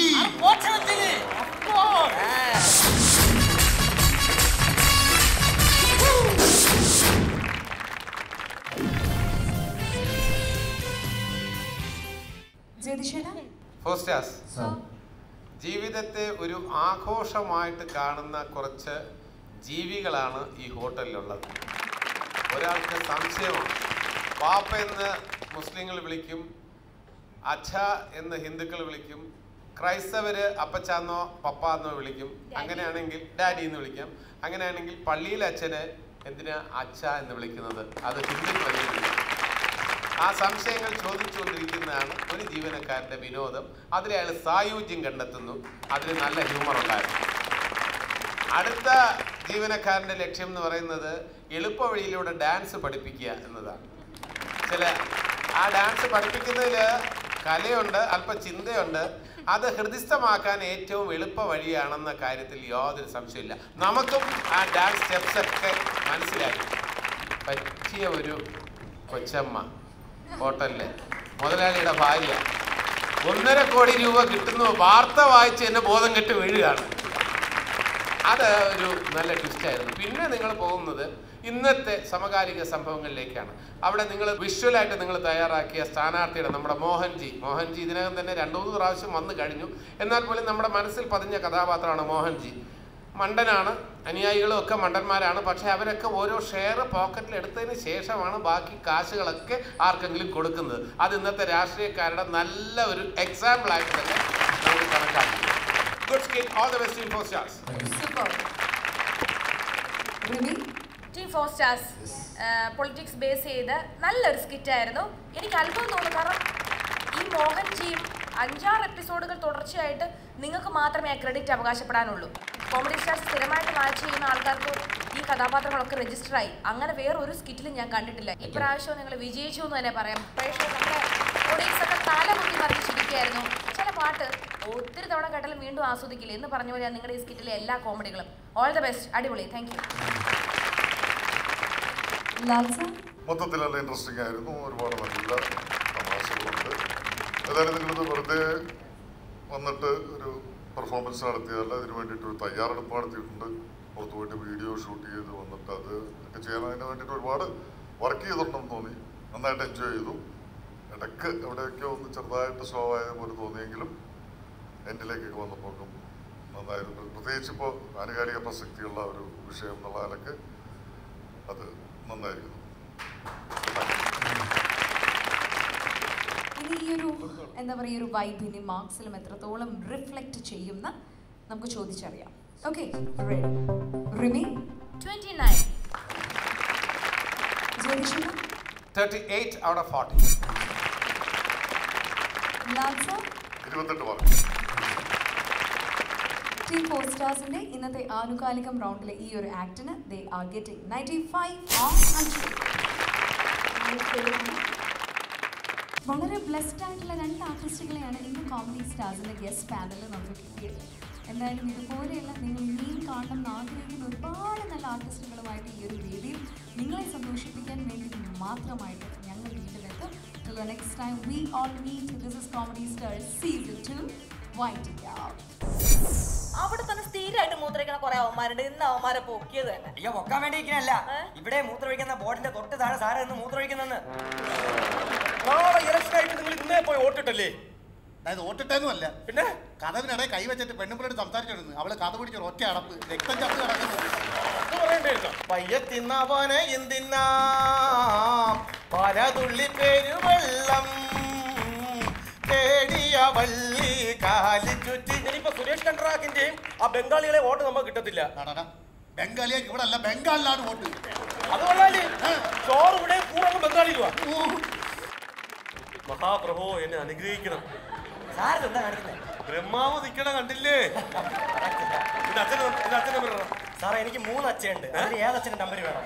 ഫോസ്റ്റാസ് ജീവിതത്തെ ഒരു ആഘോഷമായിട്ട് കാണുന്ന കുറച്ച് ജീവികളാണ് ഈ ഹോട്ടലിലുള്ളത് ഒരാൾക്ക് സംശയമാണ് പാപ്പ എന്ന് മുസ്ലിങ്ങൾ വിളിക്കും അച്ഛ എന്ന് ഹിന്ദുക്കൾ വിളിക്കും ക്രൈസ്തവര് അപ്പച്ചാന്നോ പപ്പ എന്നോ വിളിക്കും അങ്ങനെയാണെങ്കിൽ ഡാഡി എന്ന് വിളിക്കാം അങ്ങനെയാണെങ്കിൽ പള്ളിയിലെ അച്ഛന് എന്തിനാ അച്ഛ എന്ന് വിളിക്കുന്നത് അത് ഹിന്ദുക്കൾ എങ്ങനെ വിളിക്കും ആ സംശയങ്ങൾ ചോദിച്ചുകൊണ്ടിരിക്കുന്നതാണ് ഒരു ജീവനക്കാരന്റെ വിനോദം അതിൽ അയാൾ സായുജ്യം കണ്ടെത്തുന്നു അതിൽ നല്ല ഹ്യൂമർ ഉണ്ടായിരുന്നു അടുത്ത ജീവനക്കാരന്റെ ലക്ഷ്യം എന്ന് പറയുന്നത് എളുപ്പ വഴിയിലൂടെ ഡാൻസ് പഠിപ്പിക്കുക എന്നതാണ് ചില ആ ഡാൻസ് പഠിപ്പിക്കുന്നതിൽ കലയുണ്ട് അല്പ ചിന്തയുണ്ട് അത് ഹൃദിസ്ഥമാക്കാൻ ഏറ്റവും എളുപ്പ വഴിയാണെന്ന കാര്യത്തിൽ യാതൊരു സംശയമില്ല നമുക്കും ആ ഡാൻസ് സ്റ്റെപ്സ് ഒക്കെ മനസ്സിലായി പറ്റിയ ഒരു കൊച്ചമ്മ ഹോട്ടലിലെ മുതലാളിയുടെ ഭാര്യ ഒന്നര കോടി രൂപ കിട്ടുന്നു വാർത്ത വായിച്ച് എന്നെ ബോധം കെട്ട് വീഴുകയാണ് അത് ഒരു നല്ല ട്വിസ്റ്റായിരുന്നു പിന്നെ നിങ്ങൾ പോകുന്നത് ഇന്നത്തെ സമകാലിക സംഭവങ്ങളിലേക്കാണ് അവിടെ നിങ്ങൾ വിഷ്വലായിട്ട് നിങ്ങൾ തയ്യാറാക്കിയ സ്ഥാനാർത്ഥിയുടെ നമ്മുടെ മോഹൻജി മോഹൻജി ഇതിനകം തന്നെ രണ്ടു മൂന്ന് പ്രാവശ്യം വന്നു കഴിഞ്ഞു എന്നാൽ പോലും നമ്മുടെ മനസ്സിൽ പതിഞ്ഞ കഥാപാത്രമാണ് മോഹൻജി മണ്ടനാണ് അനുയായികളും ഒക്കെ മണ്ടന്മാരാണ് പക്ഷേ അവരൊക്കെ ഓരോ ഷെയർ പോക്കറ്റിൽ എടുത്തതിന് ശേഷമാണ് ബാക്കി കാശുകളൊക്കെ ആർക്കെങ്കിലും കൊടുക്കുന്നത് അത് ഇന്നത്തെ രാഷ്ട്രീയക്കാരുടെ നല്ല ഒരു എക്സാമ്പിൾ ആയിട്ട് തന്നെ നമുക്ക് കണക്കാക്കി good skit all the best in four stars team four stars politics base ചെയ്ത് നല്ലൊരു സ്കിറ്റായിരുന്നു എനിക്ക് അത്ഭുതം തോന്നുന്നു കാരണം ഈ മോഹൻജിയും അഞ്ചാറ് എപ്പിസോഡുകൾ തുടർച്ചയായിട്ട് നിങ്ങൾക്ക് മാത്രമേ ആ ക്രെഡിറ്റ് അവകാശപ്പെടാനുള്ളൂ കോമഡി സ്റ്റാർ സ്ഥിരമായിട്ട് വാച്ച് ചെയ്യുന്ന ആൾക്കാർക്ക് ഈ കഥാപാത്രങ്ങളൊക്കെ രജിസ്റ്റർ ആയി അങ്ങനെ വേറെ ഒരു സ്കിറ്റിലും ഞാൻ കണ്ടിട്ടില്ല ഇപ്രാവശ്യം നിങ്ങൾ വിജയിച്ചു എന്ന് തന്നെ പറയാം പ്രേക്ഷകർ നമ്മുടെ ഓഡിയൻസ് ഒക്കെ തല കുത്തി മറിച്ചിരിക്കുകയായിരുന്നു ചില പാട്ട് ഒത്തിരി തവണ കേട്ടാലും വീണ്ടും ആസ്വദിക്കില്ല എന്ന് പറഞ്ഞ പോലെ നിങ്ങളുടെ ഈ സ്കിറ്റിലെ എല്ലാ കോമഡികളും ഓൾ ദ ബെസ്റ്റ് അടിപൊളി താങ്ക് യു മൊത്തത്തിൽ നല്ല ഇൻട്രസ്റ്റിംഗ് ആയിരുന്നു ഒരുപാട് നല്ല തമാശകളുണ്ട് ഏതായാലും നിങ്ങളിത് വെറുതെ വന്നിട്ട് ഒരു പെർഫോമൻസ് നടത്തിയതല്ല ഇതിന് വേണ്ടിയിട്ട് ഒരു തയ്യാറെടുപ്പ് നടത്തിയിട്ടുണ്ട് പുറത്ത് പോയിട്ട് വീഡിയോ ഷൂട്ട് ചെയ്ത് വന്നിട്ട് അത് ഒക്കെ ചെയ്യാൻ അതിന് വേണ്ടിയിട്ട് ഒരുപാട് വർക്ക് ചെയ്തിട്ടുണ്ടെന്ന് തോന്നി നന്നായിട്ട് എൻജോയ് ചെയ്തു ഇടയ്ക്ക് എവിടെയൊക്കെയോ ഒന്ന് ചെറുതായിട്ട് സ്ലോ ആയ പോലെ തോന്നിയെങ്കിലും എൻഡിലേക്കൊക്കെ വന്നപ്പോഴും നന്നായിരുന്നു പ്രത്യേകിച്ച് ഇപ്പോൾ ആനുകാലിക പ്രസക്തിയുള്ള ഒരു വിഷയം എന്നുള്ള നിലക്ക് അത് നന്നായിരിക്കുന്നു ഇനി ഈ ഒരു എന്താ പറയുക ഒരു വൈബിനെ മാർക്സിലും എത്രത്തോളം റിഫ്ലക്റ്റ് ചെയ്യുന്ന നമുക്ക് ചോദിച്ചറിയാം okay Rimi twenty nine Jyothisha thirty eight out of forty ലാൽസ ഇരുപത്തെട്ട് മാർക്ക് ടീം ഫോർ സ്റ്റാർസിന്റെ ഇന്നത്തെ ആനുകാലികം റൗണ്ടിലെ ഈ ഒരു ആക്ടിന് they are getting ninety five on വളരെ ബ്ലെസ്ഡ് ആയിട്ടുള്ള രണ്ട് ആർട്ടിസ്റ്റുകളെയാണ് ഇന്ന് കോമഡി സ്റ്റാർസിന്റെ ഗസ്റ്റ് പാനലിൽ നമുക്ക് കിട്ടിയത് എന്തായാലും ഇതുപോലെയുള്ള നിങ്ങൾ ഇനിയും കാണണം എന്ന് ആഗ്രഹിക്കുന്ന ഒരുപാട് നല്ല ആർട്ടിസ്റ്റുകളുമായിട്ട് ഈ ഒരു വേദിയിൽ നിങ്ങളെ സന്തോഷിപ്പിക്കാൻ വേണ്ടി മാത്രമായിട്ട് ഞങ്ങൾ വീണ്ടും എത്തും Till the next time we all meet. This is Comedy Stars Season 2. Winding out. അവിടെ തന്നെ സ്ഥിരമായിട്ട് മൂത്രയ്ക്കണ കുറെ അവന്മാരുണ്ട് ഇന്ന് അവന്മാരെ പൊക്കിയത് തന്നെ അയ്യോ പൊക്കാൻ വേണ്ടി ഇരിക്കണല്ല ഇവിടെ മൂത്രമൊഴിക്കുന്ന ബോർഡിന്റെ തൊട്ട് താഴെ സാറ് നിന്ന് മൂത്രമൊഴിക്കുന്നെന്ന് നാളെ ഇലക്ഷൻ ആയിട്ട് നിങ്ങൾ ഇന്നേ പോയി വോട്ടിട്ടല്ലേ അതായത് വോട്ടിട്ടേന്നും അല്ല പിന്നെ കഥവിനിടെ കൈവച്ചിട്ട് പെണ്ണുമ്പിളോട് സംസാരിച്ചിരുന്നു അവള് കഥ പിടിച്ച ഒറ്റ അടപ്പ് രക്തം ചത്ത് കിടക്കുന്നു പയ്യത്തിന്നവനെ എന്തിന്നാം പലതുള്ളി പെരുവെള്ളം തേടിയ വള്ളി കാലി ചുറ്റി ഇനിയിപ്പോ സുരേഷ് കണ്ട്രാക്കിന്റെയും ആ ബംഗാളികളെ വോട്ട് നമുക്ക് കിട്ടത്തില്ല ബംഗാളിയെ ഇവിടെ അല്ല ബംഗാളിലാണ് വോട്ട് അത് കൊള്ളാലേ ചോറ് ഇവിടെ കൂറങ്ങ് ബംഗാളിലുവാ മഹാപ്രഭു എന്നെ അനുഗ്രഹിക്കണം സാറിനെന്താ കാണിക്കുന്നത് ബ്രഹ്മാവ് നിക്കണ കണ്ടില്ലേ ഇത് അച്ഛന് ഇത് അച്ഛനെ പറയണം സാറേ എനിക്ക് മൂന്ന് അച്ഛനുണ്ട് അതിൽ ഏതച്ഛന്റെ നമ്പർ വേണം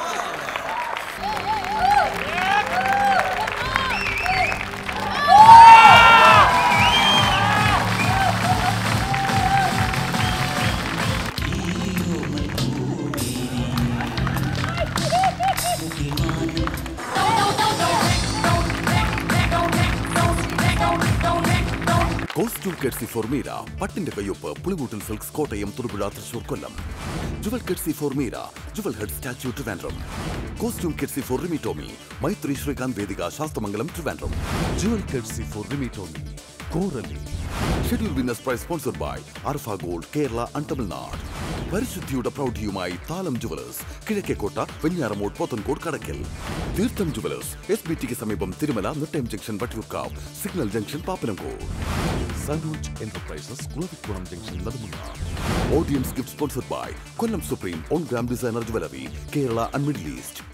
കോസ്റ്റ്യൂം കെഡ്സി ഫോർ മീര പട്ടിന്റെ കയ്യൊപ്പ് Pulimoottil silks Kottayam Thodupuzha Thrissur Kollam jewel courtesy for Meera jewel head statue Trivandrum costume courtesy for Rimi Tomy Maithri Sreekanth Vedika Sasthamangalam Trivandrum jewel courtesy for Rimi Tomy കോറലി schedule winners prize sponsored by Arfa gold Kerala and Tamil Nadu പരിശുദ്ധിയുടെ പ്രൗഢിയുമായി Thalam jewellers Kizhakkekotta Venjaramoodu Pothencode Kadakkal Theertham jewellers S B ടിക്ക് സമീപം Thirumala Nettayam junction Vattiyoorkavu signal junction Pappanamcode Sanoj enterprises Kulavikulam junction Nedumangad audience gift sponsored by Kollam supreme on gram designer jewellery Kerala and middle east